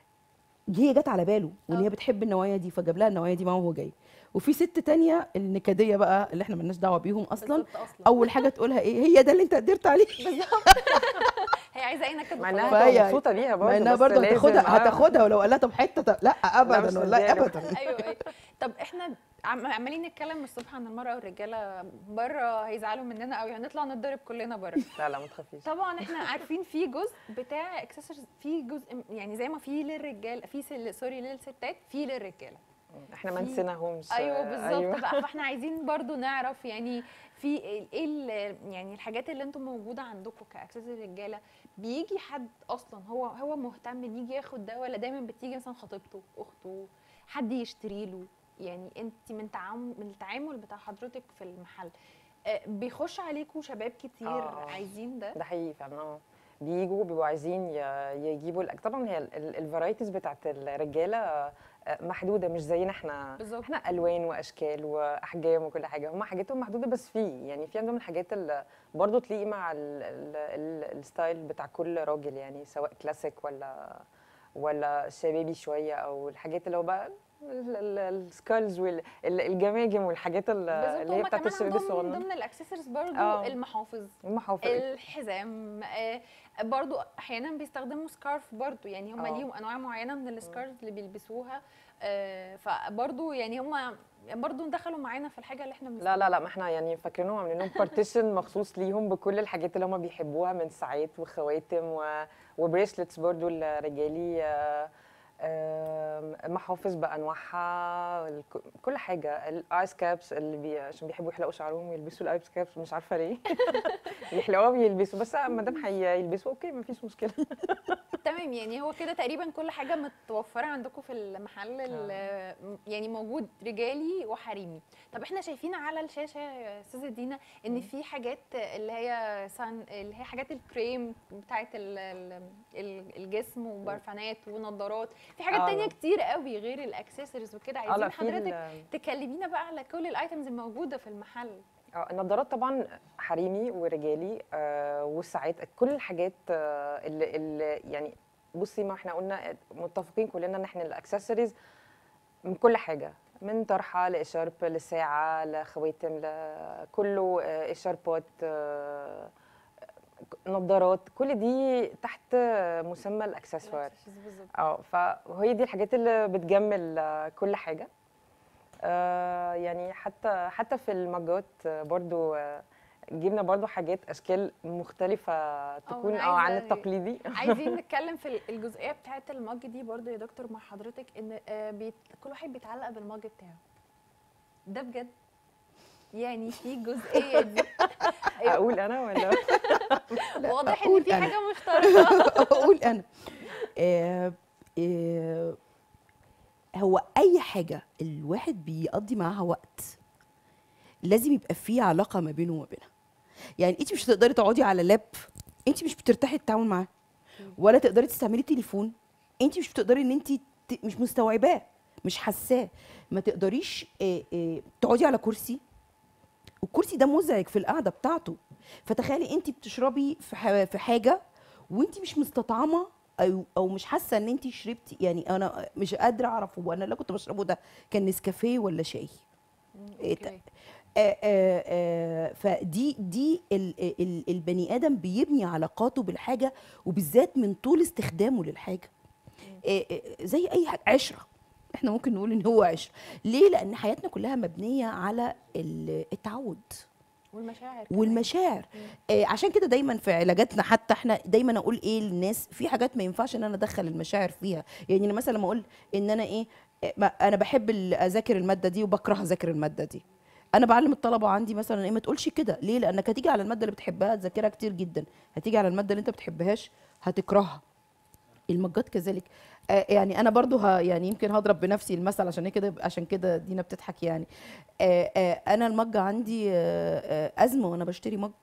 هي جت على باله وان آه. هي بتحب النوعيه دي فجاب لها النوعيه دي معاه وهو جاي وفي ست تانية النكديه بقى اللي احنا ملناش دعوه بيهم اصلا بالظبط اصلا اول حاجه تقولها ايه هي ده اللي انت قدرت عليه بالظبط هي عايزه اي نكد مع وخلاص. انها فهي- تبقى مبسوطة بيها برضه مع انها بس برضه لازم- هتاخدها آه. هتاخدها ولو قال لها طب حته طب لا مش ابدا والله مدياله. ابدا ايوه ايوه طب احنا عم- عمالين نتكلم الصبح عن المراه والرجاله بره هيزعلوا مننا قوي هنطلع نتضرب كلنا بره لا لا ما تخافيش طبعا احنا عارفين في جزء بتاع اكسسوارز في جزء يعني زي ما في للرجال في سل- سوري للستات في للرجاله احنا ما في- نسيناهمش ايوه آه، بالظبط بقى فاحنا عايزين برضو نعرف يعني في ال- ايه ال- يعني الحاجات اللي انتم موجوده عندكم كاكسسوارز رجاله بيجي حد اصلا هو هو مهتم ان يجي ياخد ده ولا دايما بتيجي مثلا خطيبته اخته حد يشتري له يعني انت من تعامل من التعامل بتاع حضرتك في المحل آه، بيخش عليكم شباب كتير آه. عايزين ده ده حقيقي فعلا اه بيجوا بيبقوا عايزين ي- يجيبوا الأك- طبعا هي الفرايتيز بتاعت الرجاله آه، محدوده مش زينا احنا بالظبط. احنا الوان واشكال واحجام وكل حاجه هم حاجاتهم محدوده بس في يعني في عندهم الحاجات اللي برضه تليق مع ال ال ال الستايل بتاع كل راجل يعني سواء كلاسيك ولا ولا شبابي شويه او الحاجات اللي هو بقى السكالز والجماجم والحاجات ال- بالظبط اللي هي هما بتاعت كمان الشباب عندهم من الصغنن ضمن الاكسسوارز برضو آه. المحافظ المحافظ الحزام آه، برضو احيانا بيستخدموا سكارف برضو يعني هم آه. ليهم انواع معينه من السكارف اللي بيلبسوها آه، فبرضو يعني هم برضو دخلوا معانا في الحاجه اللي احنا لا لا لا ما احنا يعني فاكرينهم عاملين لهم بارتيشن مخصوص ليهم بكل الحاجات اللي هم بيحبوها من ساعات وخواتم و... وبريسلتس برضو الرجالي آه، آم، محافظ بانواعها الك- كل حاجه الايس كابس اللي بي... عشان بيحبوا يحلقوا شعرهم يلبسوا الايس كابس مش عارفه ليه يحلقوها بيلبسوا بس ما دام هيلبسوا اوكي ما فيش مشكله تمام يعني هو كده تقريبا كل حاجه متوفره عندكم في المحل ال- يعني موجود رجالي وحريمي طب احنا شايفين على الشاشه يا استاذه دينا ان في حاجات اللي هي سان اللي هي حاجات الكريم بتاعه ال- ال- ال- الجسم وبرفانات ونضارات في حاجات آه. تانية كتير قوي غير الاكسسوارز وكده اه عايزين لا في حضرتك ال- تكلمينا بقى على كل الايتمز الموجوده في المحل اه النضارات طبعا حريمي ورجالي آه والساعات كل الحاجات آه اللي, اللي يعني بصي ما احنا قلنا متفقين كلنا ان احنا الاكسسوارز من كل حاجه من طرحه لاشارب لساعه لخواتم لكله آه اشاربات آه نظارات كل دي تحت مسمى الاكسسوار الأكسسوارز بالظبط اه فهي دي الحاجات اللي بتجمل آه، كل حاجه آه، يعني حتى حتى في المجات آه، برضو آه، جبنا برضو حاجات اشكال مختلفه تكون أنا اه عن عايزة- التقليدي عايزين نتكلم في الجزئيه بتاعه المج دي برضو يا دكتور مع حضرتك ان آه، بيت... كل واحد بيتعلق بالمج بتاعه ده بجد يعني في الجزئيه دي اقول انا ولا واضح ان أقول في أنا. حاجه مشتركه اقول انا آه آه هو اي حاجه الواحد بيقضي معاها وقت لازم يبقى في علاقه ما بينه وما بينها يعني انت مش هتقدري تقعدي على لاب انت مش بترتاحي التعامل معاه ولا تقدري تستعملي تليفون انت مش بتقدري ان انت ت- مش مستوعباه مش حاساه ما تقدريش آه، آه، تقعدي على كرسي والكرسي ده مزعج في القعده بتاعته فتخيلي انت بتشربي في ح- في حاجه وانت مش مستطعمه او او مش حاسه ان انت شربتي يعني انا مش قادره اعرف هو انا اللي كنت بشربه ده كان نسكافيه ولا شاي إيه ت- أوكي. آه، آه، آه، فدي دي ال- ال- البني ادم بيبني علاقاته بالحاجه وبالذات من طول استخدامه للحاجه آه، آه، زي اي حاجه عشره احنا ممكن نقول ان هو عشره ليه لان حياتنا كلها مبنيه على ال- التعود والمشاعر كمان. والمشاعر آه عشان كده دايما في علاجاتنا حتى احنا دايما اقول ايه للناس في حاجات ما ينفعش ان انا ادخل المشاعر فيها يعني انا مثلا لما اقول ان انا ايه آه، ما انا بحب ال- اذاكر الماده دي وبكره اذاكر الماده دي انا بعلم الطلبه عندي مثلا ايه ما تقولش كده ليه لانك هتيجي على الماده اللي بتحبها تذاكرها كتير جدا هتيجي على الماده اللي انت بتحبهاش هتكرهها المجات كذلك آه يعني انا برضو ها يعني يمكن هضرب بنفسي المثل عشان كده عشان كده دينا بتضحك يعني آه آه انا المج عندي آه آه ازمه وانا بشتري مج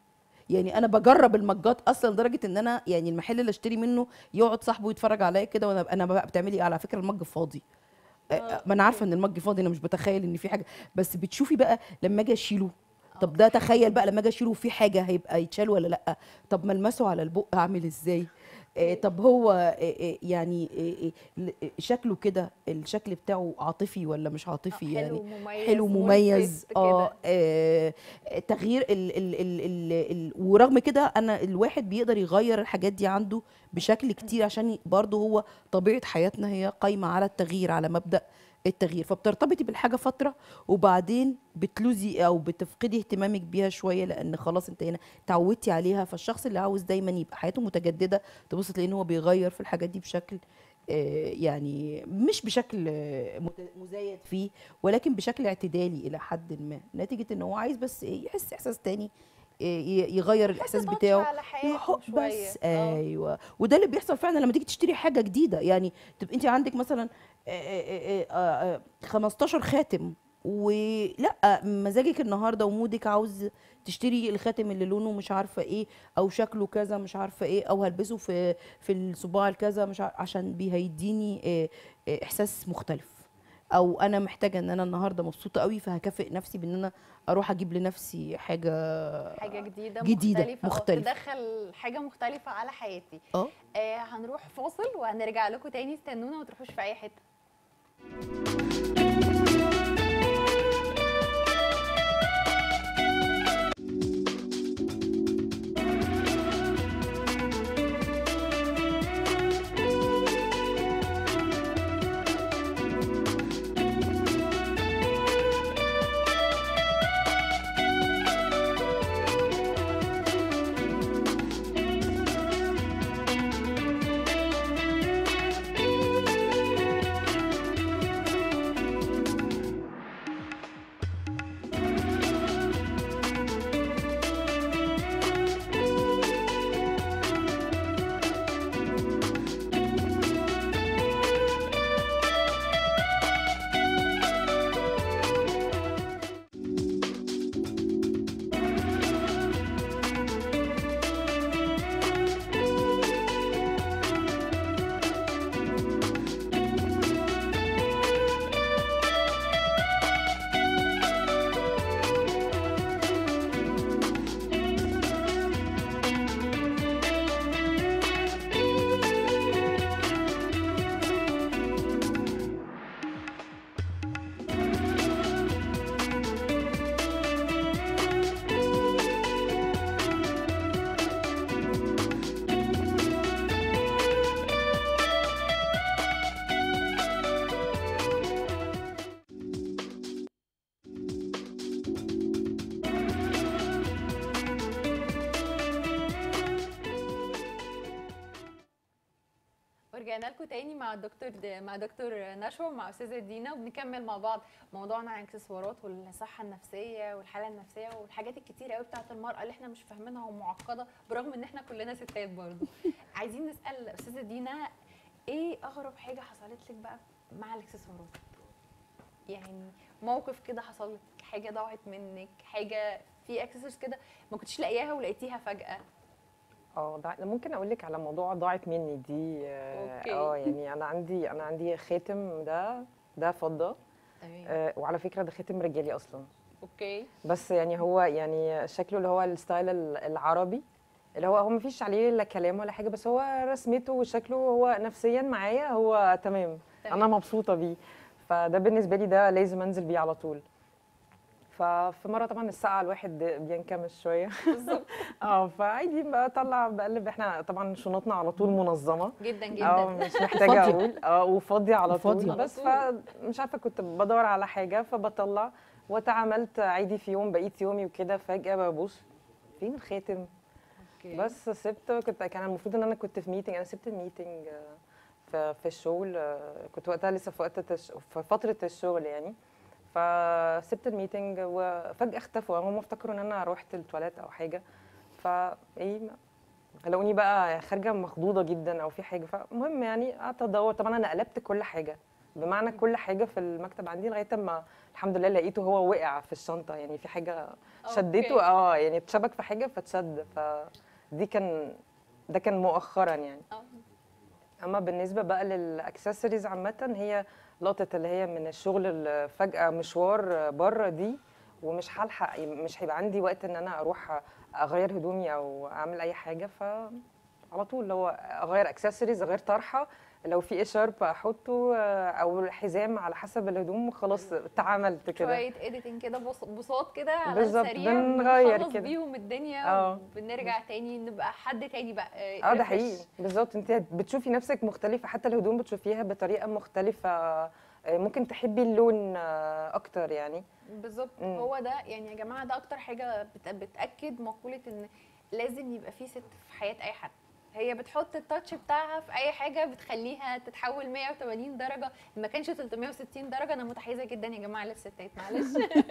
يعني انا بجرب المجات اصلا لدرجه ان انا يعني المحل اللي اشتري منه يقعد صاحبه يتفرج عليا كده وانا انا بقى بتعملي إيه؟ على فكره المج فاضي آه، آه، ما انا عارفه ان المج فاضي انا مش بتخيل ان في حاجه بس بتشوفي بقى لما اجي اشيله طب ده تخيل بقى لما اجي اشيله في حاجه هيبقى يتشال ولا لا طب ملمسه على البق هعمل ازاي آه، طب هو آه، آه، يعني آه، آه، ل- آه، شكله كده الشكل بتاعه عاطفي ولا مش عاطفي آه، يعني حلو مميز حلو مميز ملفت اه كده. آه، تغيير ال ال ال ال ال ورغم كده انا الواحد بيقدر يغير الحاجات دي عنده بشكل كتير عشان برضه هو طبيعه حياتنا هي قايمه على التغيير على مبدا التغيير فبترتبطي بالحاجه فتره وبعدين بتلوزي او بتفقدي اهتمامك بيها شويه لان خلاص انت هنا اتعودتي عليها فالشخص اللي عاوز دايما يبقى حياته متجدده تبص تلاقي ان هو بيغير في الحاجات دي بشكل آه، يعني مش بشكل آه، مت- مزايد فيه ولكن بشكل اعتدالي الى حد ما نتيجه ان هو عايز بس إيه، يحس احساس تاني إيه، ي- يغير الاحساس touch بتاعه على حياته يحط شوية. بس آه. ايوه وده اللي بيحصل فعلا لما تيجي تشتري حاجه جديده يعني تبقى انت عندك مثلا آه، آه، آه، آه، 15 خاتم ولا مزاجك النهارده ومودك عاوز تشتري الخاتم اللي لونه مش عارفه ايه او شكله كذا مش عارفه ايه او هلبسه في في الصباع الكذا مش عارفة عشان بيهيديني آه، آه، احساس مختلف او انا محتاجه ان انا النهارده مبسوطه قوي فهكافئ نفسي بان انا اروح اجيب لنفسي حاجه حاجه جديده جديدة، مختلفه أو مختلفة. تدخل حاجه مختلفه على حياتي اه آه هنروح فاصل وهنرجع لكم تاني استنونا وما تروحوش في اي حته ورجعنا لكم تاني مع الدكتور د- مع دكتور نشوى مع استاذه دينا وبنكمل مع بعض موضوعنا عن الاكسسوارات والصحه النفسيه والحاله النفسيه والحاجات الكتير قوي بتاعت المراه اللي احنا مش فاهمينها ومعقده برغم ان احنا كلنا ستات برضو عايزين نسال استاذه دينا ايه اغرب حاجه حصلت لك بقى مع الاكسسوارات يعني موقف كده حصل لك حاجه ضاعت منك حاجه في اكسسوارز كده ما كنتش لاقياها ولقيتيها فجاه اه ضاع- ممكن اقول لك على موضوع ضاعت مني دي اه أوكي. آه، يعني انا عندي انا عندي خاتم ده ده فضه تمام آه وعلى فكره ده خاتم رجالي اصلا اوكي بس يعني هو يعني شكله اللي هو الستايل ال- العربي اللي هو هو مفيش عليه لا كلام ولا حاجه بس هو رسمته وشكله هو نفسيا معايا هو تمام تمام. انا مبسوطه بيه فده بالنسبه لي ده لازم انزل بيه على طول ففي مره طبعا الساعه الواحد بينكمش شويه بالظبط اه فعادي بطلع بقلب احنا طبعا شنطنا على طول منظمه جدا اه جدا مش محتاجه فاضية. اقول اه وفاضيه على وفاضية. طول على بس طول. فمش عارفه كنت بدور على حاجه فبطلع واتعاملت عادي في يوم بقيت يومي وكده فجاه ببص فين الخاتم اوكي بس سبت كنت كان المفروض ان انا كنت في ميتنج انا سبت الميتنج آه، في في الشغل آه، كنت وقتها لسه في وقت التش... في فتره الشغل يعني فسبت الميتنج وفجاه اختفوا هم افتكروا ان انا رحت التواليت او حاجه فايه ما- لقوني بقى خارجه مخضوضه جدا او في حاجه فالمهم يعني قعدت ادور طبعا انا قلبت كل حاجه بمعنى كل حاجه في المكتب عندي لغايه اما الحمد لله لقيته هو وقع في الشنطه يعني في حاجه شدته أوكي. اه يعني اتشبك في حاجه فاتشد فدي كان ده كان مؤخرا يعني آه. اما بالنسبه بقى للاكسسوارز عامه هي لقطه اللي هي من الشغل اللي فجاه مشوار بره دي ومش هلحق مش هيبقى عندي وقت ان انا اروح اغير هدومي او اعمل اي حاجه ف على طول اللي هو اغير اكسسوارز اغير طرحه لو في اشارب احطه او الحزام على حسب الهدوم وخلاص تعاملت كده شويه اديتنج كده بص- بساط كده على بالظبط، السريع بنغير بنخلص كده. بيهم الدنيا اه. وبنرجع تاني نبقى حد تاني بقى اه ده refresh. حقيقي بالظبط انت بتشوفي نفسك مختلفه حتى الهدوم بتشوفيها بطريقه مختلفه آه، ممكن تحبي اللون آه، اكتر يعني بالظبط مم. هو ده يعني يا جماعه ده اكتر حاجه بت- بتاكد مقوله ان لازم يبقى في ست في حياه اي حد هي بتحط التاتش بتاعها في اي حاجه بتخليها تتحول 180 درجه ما كانش 360 درجه انا متحيزه جدا يا جماعه للستات معلش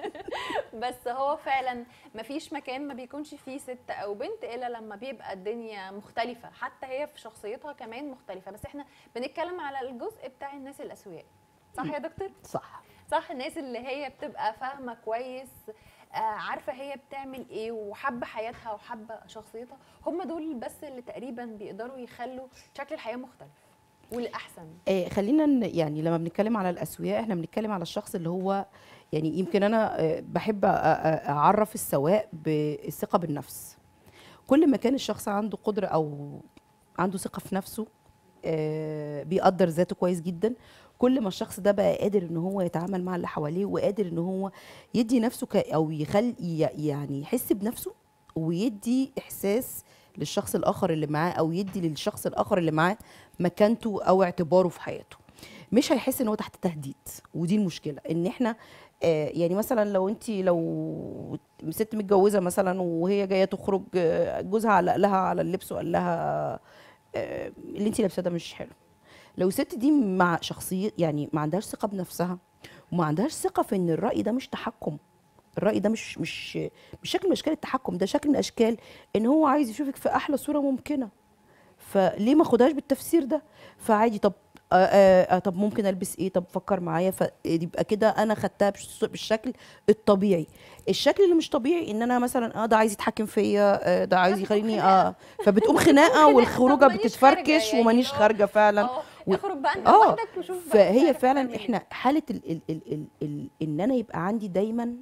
بس هو فعلا ما فيش مكان ما بيكونش فيه ست او بنت الا لما بيبقى الدنيا مختلفه حتى هي في شخصيتها كمان مختلفه بس احنا بنتكلم على الجزء بتاع الناس الاسوياء صح يا دكتور صح صح الناس اللي هي بتبقى فاهمه كويس آه، عارفه هي بتعمل ايه وحابه حياتها وحابه شخصيتها هم دول بس اللي تقريبا بيقدروا يخلوا شكل الحياه مختلف والاحسن آه خلينا ن- يعني لما بنتكلم على الاسوياء احنا بنتكلم على الشخص اللي هو يعني يمكن انا آه، بحب أ- أ- اعرف السواء بالثقه بالنفس كل ما كان الشخص عنده قدره او عنده ثقه في نفسه آه، بيقدر ذاته كويس جدا كل ما الشخص ده بقى قادر ان هو يتعامل مع اللي حواليه وقادر ان هو يدي نفسه ك او يخلي يعني يحس بنفسه ويدي احساس للشخص الاخر اللي معاه او يدي للشخص الاخر اللي معاه مكانته او اعتباره في حياته مش هيحس ان هو تحت تهديد ودي المشكله ان احنا آه، يعني مثلا لو انت لو ست متجوزه مثلا وهي جايه تخرج آه، جوزها علق لها على اللبس وقال لها آه، اللي انت لابساه ده مش حلو لو الست دي مع شخصيه يعني ما عندهاش ثقه بنفسها وما عندهاش ثقه في ان الراي ده مش تحكم الراي ده مش مش مش شكل من اشكال التحكم ده شكل من اشكال ان هو عايز يشوفك في احلى صوره ممكنه فليه ما خدهاش بالتفسير ده فعادي طب آه آه آه طب ممكن البس ايه طب فكر معايا فيبقى كده انا خدتها بالش- بالشكل الطبيعي الشكل اللي مش طبيعي ان انا مثلا اه ده عايز يتحكم فيا آه ده عايز فبتقوم يخليني خناقة. اه فبتقوم خناقه خناقة. والخروجه طب مانيش خارجة بتتفركش يعني، ومانيش آه. خارجه فعلا اه و- اخرج بقى انت اه لوحدك وشوف بقى فهي تعرف فعلا تعمل إيه. احنا حاله ال ال ال ال ال ان انا يبقى عندي دايما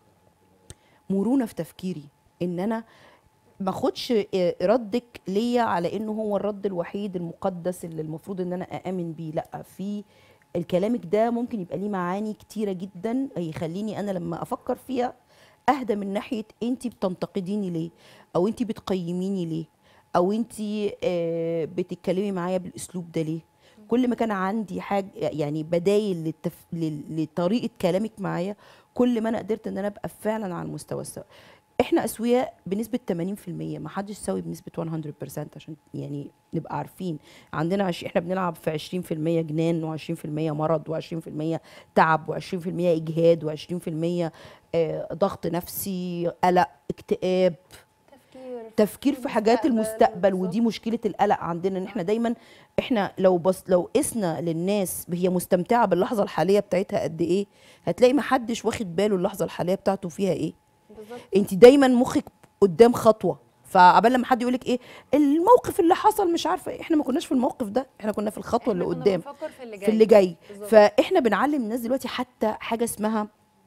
مرونه في تفكيري ان انا ما اخدش آه، ردك ليا على انه هو الرد الوحيد المقدس اللي المفروض ان انا اامن بيه لا في الكلامك ده ممكن يبقى ليه معاني كتيره جدا يخليني انا لما افكر فيها اهدى من ناحيه انت بتنتقديني ليه او انت بتقيميني ليه او انت بتتكلمي معايا بالاسلوب ده ليه كل ما كان عندي حاجه يعني بدايل للتف... لل- لطريقه كلامك معايا كل ما انا قدرت ان انا ابقى فعلا على المستوى السواء احنا اسوياء بنسبه 80% ما حدش سوي بنسبه 100% عشان يعني نبقى عارفين عندنا عش... احنا بنلعب في 20% جنان و20% مرض و20% تعب و20% اجهاد و20% آه، ضغط نفسي قلق اكتئاب تفكير تفكير في حاجات المستقبل ودي مشكله القلق عندنا ان احنا دايما احنا لو بس لو قسنا للناس هي مستمتعه باللحظه الحاليه بتاعتها قد ايه هتلاقي محدش واخد باله اللحظه الحاليه بتاعته فيها ايه بالظبط انت دايما مخك قدام خطوه فعبال لما حد يقولك ايه الموقف اللي حصل مش عارفه ايه احنا ما كناش في الموقف ده احنا كنا في الخطوه اللي إحنا كنا قدام بنفكر في اللي جاي في اللي جاي بالظبط. فاحنا بنعلم الناس دلوقتي حتى حاجه اسمها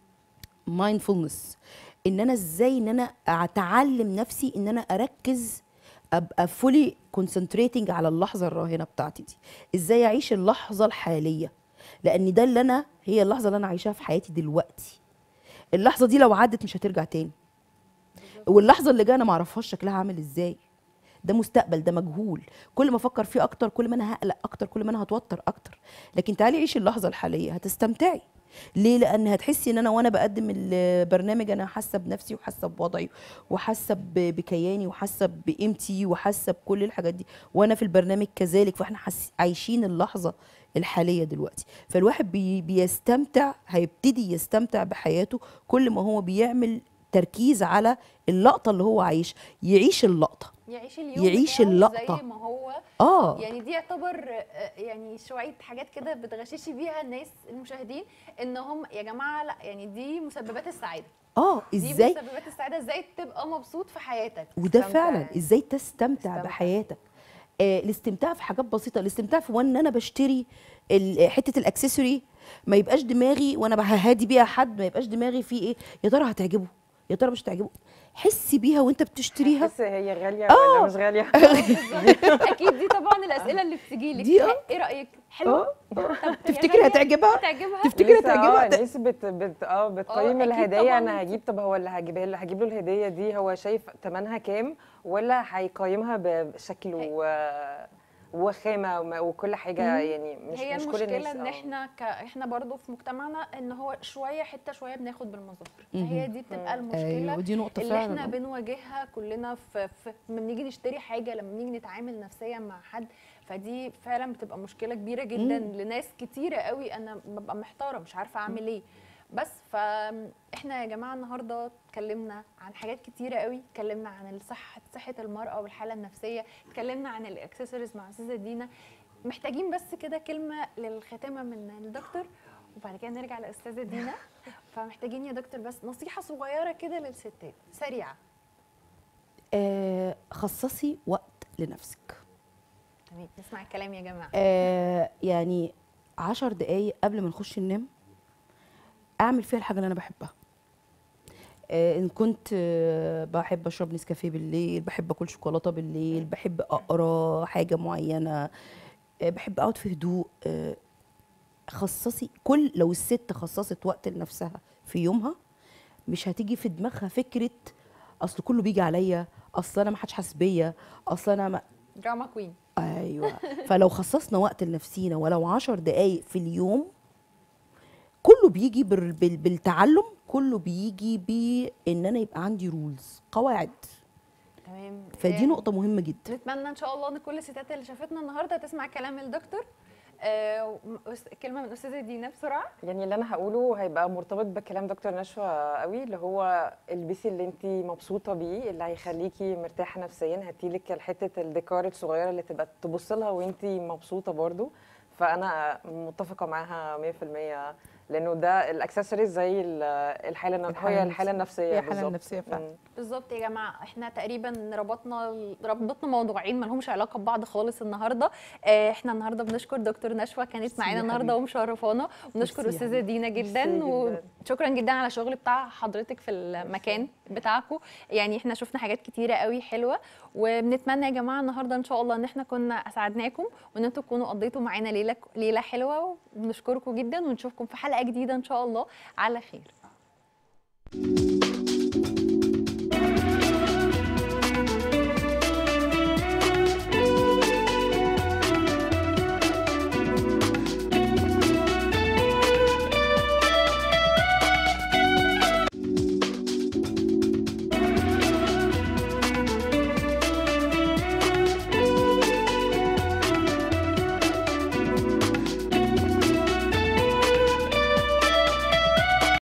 مايندفولنس ان انا ازاي ان انا اتعلم نفسي ان انا اركز ابقى فولي كونسنتريتنج على اللحظه الراهنه بتاعتي دي ازاي اعيش اللحظه الحاليه لان ده اللي انا هي اللحظه اللي انا عايشاها في حياتي دلوقتي اللحظه دي لو عدت مش هترجع تاني واللحظه اللي جايه انا ما اعرفهاش شكلها عامل ازاي ده مستقبل ده مجهول كل ما افكر فيه اكتر كل ما انا هقلق اكتر كل ما انا هتوتر اكتر لكن تعالي عيشي اللحظه الحاليه هتستمتعي ليه لان هتحسي ان انا وانا بقدم البرنامج انا حاسه بنفسي وحاسه بوضعي وحاسه ب- بكياني وحاسه بقيمتي وحاسه بكل الحاجات دي وانا في البرنامج كذلك فاحنا حس... عايشين اللحظه الحاليه دلوقتي فالواحد بي... بيستمتع هيبتدي يستمتع بحياته كل ما هو بيعمل تركيز على اللقطه اللي هو عايش يعيش اللقطه يعيش اليوم يعيش بتاعه اللقطة. زي ما هو اه يعني دي يعتبر آه، يعني شويه حاجات كده بتغششي بيها الناس المشاهدين ان هم يا جماعه لا يعني دي مسببات السعاده اه دي ازاي مسببات السعاده ازاي تبقى مبسوط في حياتك وده تستمتع فعلا يعني. ازاي تستمتع تستمتع. بحياتك آه الاستمتاع في حاجات بسيطه الاستمتاع في وان انا بشتري ال- حته الاكسسوري ما يبقاش دماغي وانا بهادي بيها حد ما يبقاش دماغي فيه ايه يا ترى هتعجبه يا ترى مش هتعجبه حسي بيها وانت بتشتريها تحس هي غاليه ولا مش غاليه بالظبط. اكيد دي طبعا الاسئله اللي بتجي لك دي آه. ايه رايك حلوه اه طب هي تفتكري غالية؟ هتعجبها هتعجبها تفتكري لسه هتعجبها اه ده- الناس بت بت اه بتقيم أكيد الهدايا طبعاً انا انت- هجيب طب هو اللي هجيبها له هجيب له الهديه دي هو شايف ثمنها كام ولا هيقيمها بشكل و وخامه وما- وكل حاجه يعني مش هي مش كل المشكله الناس ان آه. احنا ك... احنا برضو في مجتمعنا ان هو شويه حته شويه بناخد بالمظاهر مهم. فهي دي بتبقى المشكله ايوه ودي نقطه اللي فعلا احنا آه. بنواجهها كلنا في, في لما بنيجي نشتري حاجه لما بنيجي نتعامل نفسيا مع حد فدي فعلا بتبقى مشكله كبيره جدا مم. لناس كتيره قوي انا ببقى محتاره مش عارفه اعمل ايه بس فاحنا يا جماعه النهارده اتكلمنا عن حاجات كتيره قوي اتكلمنا عن الصحه صحه المراه والحاله النفسيه اتكلمنا عن الاكسسوارز مع استاذه دينا محتاجين بس كده كلمه للختامه من الدكتور وبعد كده نرجع لاستاذه دينا فمحتاجين يا دكتور بس نصيحه صغيره كده للستات سريعه آه خصصي وقت لنفسك تمام نسمع الكلام يا جماعه آه يعني عشر دقايق قبل ما نخش ننام اعمل فيها الحاجه اللي انا بحبها آه ان كنت آه بحب اشرب نسكافيه بالليل بحب اكل شوكولاته بالليل بحب اقرا حاجه معينه آه بحب اقعد في هدوء آه خصصي كل لو الست خصصت وقت لنفسها في يومها مش هتيجي في دماغها فكره اصل كله بيجي عليا اصل انا ما حدش حاسس بيا اصل انا ما دراما كوين ايوه فلو خصصنا وقت لنفسينا ولو عشر دقايق في اليوم كله بيجي بال- بال- بالتعلم كله بيجي بان انا يبقى عندي رولز قواعد تمام فدي آه، نقطه مهمه جدا نتمنى ان شاء الله ان كل الستات اللي شافتنا النهارده تسمع كلام الدكتور آه وأس- كلمه من استاذه دينا بسرعه يعني اللي انا هقوله هيبقى مرتبط بكلام دكتور نشوى قوي اللي هو البسي اللي انت مبسوطه بيه اللي هيخليكي مرتاحه نفسيا هاتيلك حته الديكور الصغيره اللي تبقى تبص لها وانت مبسوطه برضو فانا متفقه معاها 100% لانه ده الاكسسوارز زي ال- الحاله الن- الحالة هي الحاله النفسيه هي الحالة بالظبط. النفسية فعلا. مم. بالظبط يا جماعه احنا تقريبا ربطنا ربطنا موضوعين ما لهمش علاقه ببعض خالص النهارده آه، احنا النهارده بنشكر دكتور نشوى كانت ميرسي معانا يا النهارده حبيبي. ومشرفانا ونشكر ميرسي يا استاذه حبيبي. دينا جدا ميرسي جداً. وشكرا جدا على الشغل بتاع حضرتك في المكان بتاعكم يعني احنا شفنا حاجات كتيره قوي حلوه وبنتمنى يا جماعه النهارده ان شاء الله ان احنا كنا اسعدناكم وان انتم تكونوا قضيتوا معانا ليله ليله حلوه وبنشكركم جدا ونشوفكم في حلقه جديده ان شاء الله على خير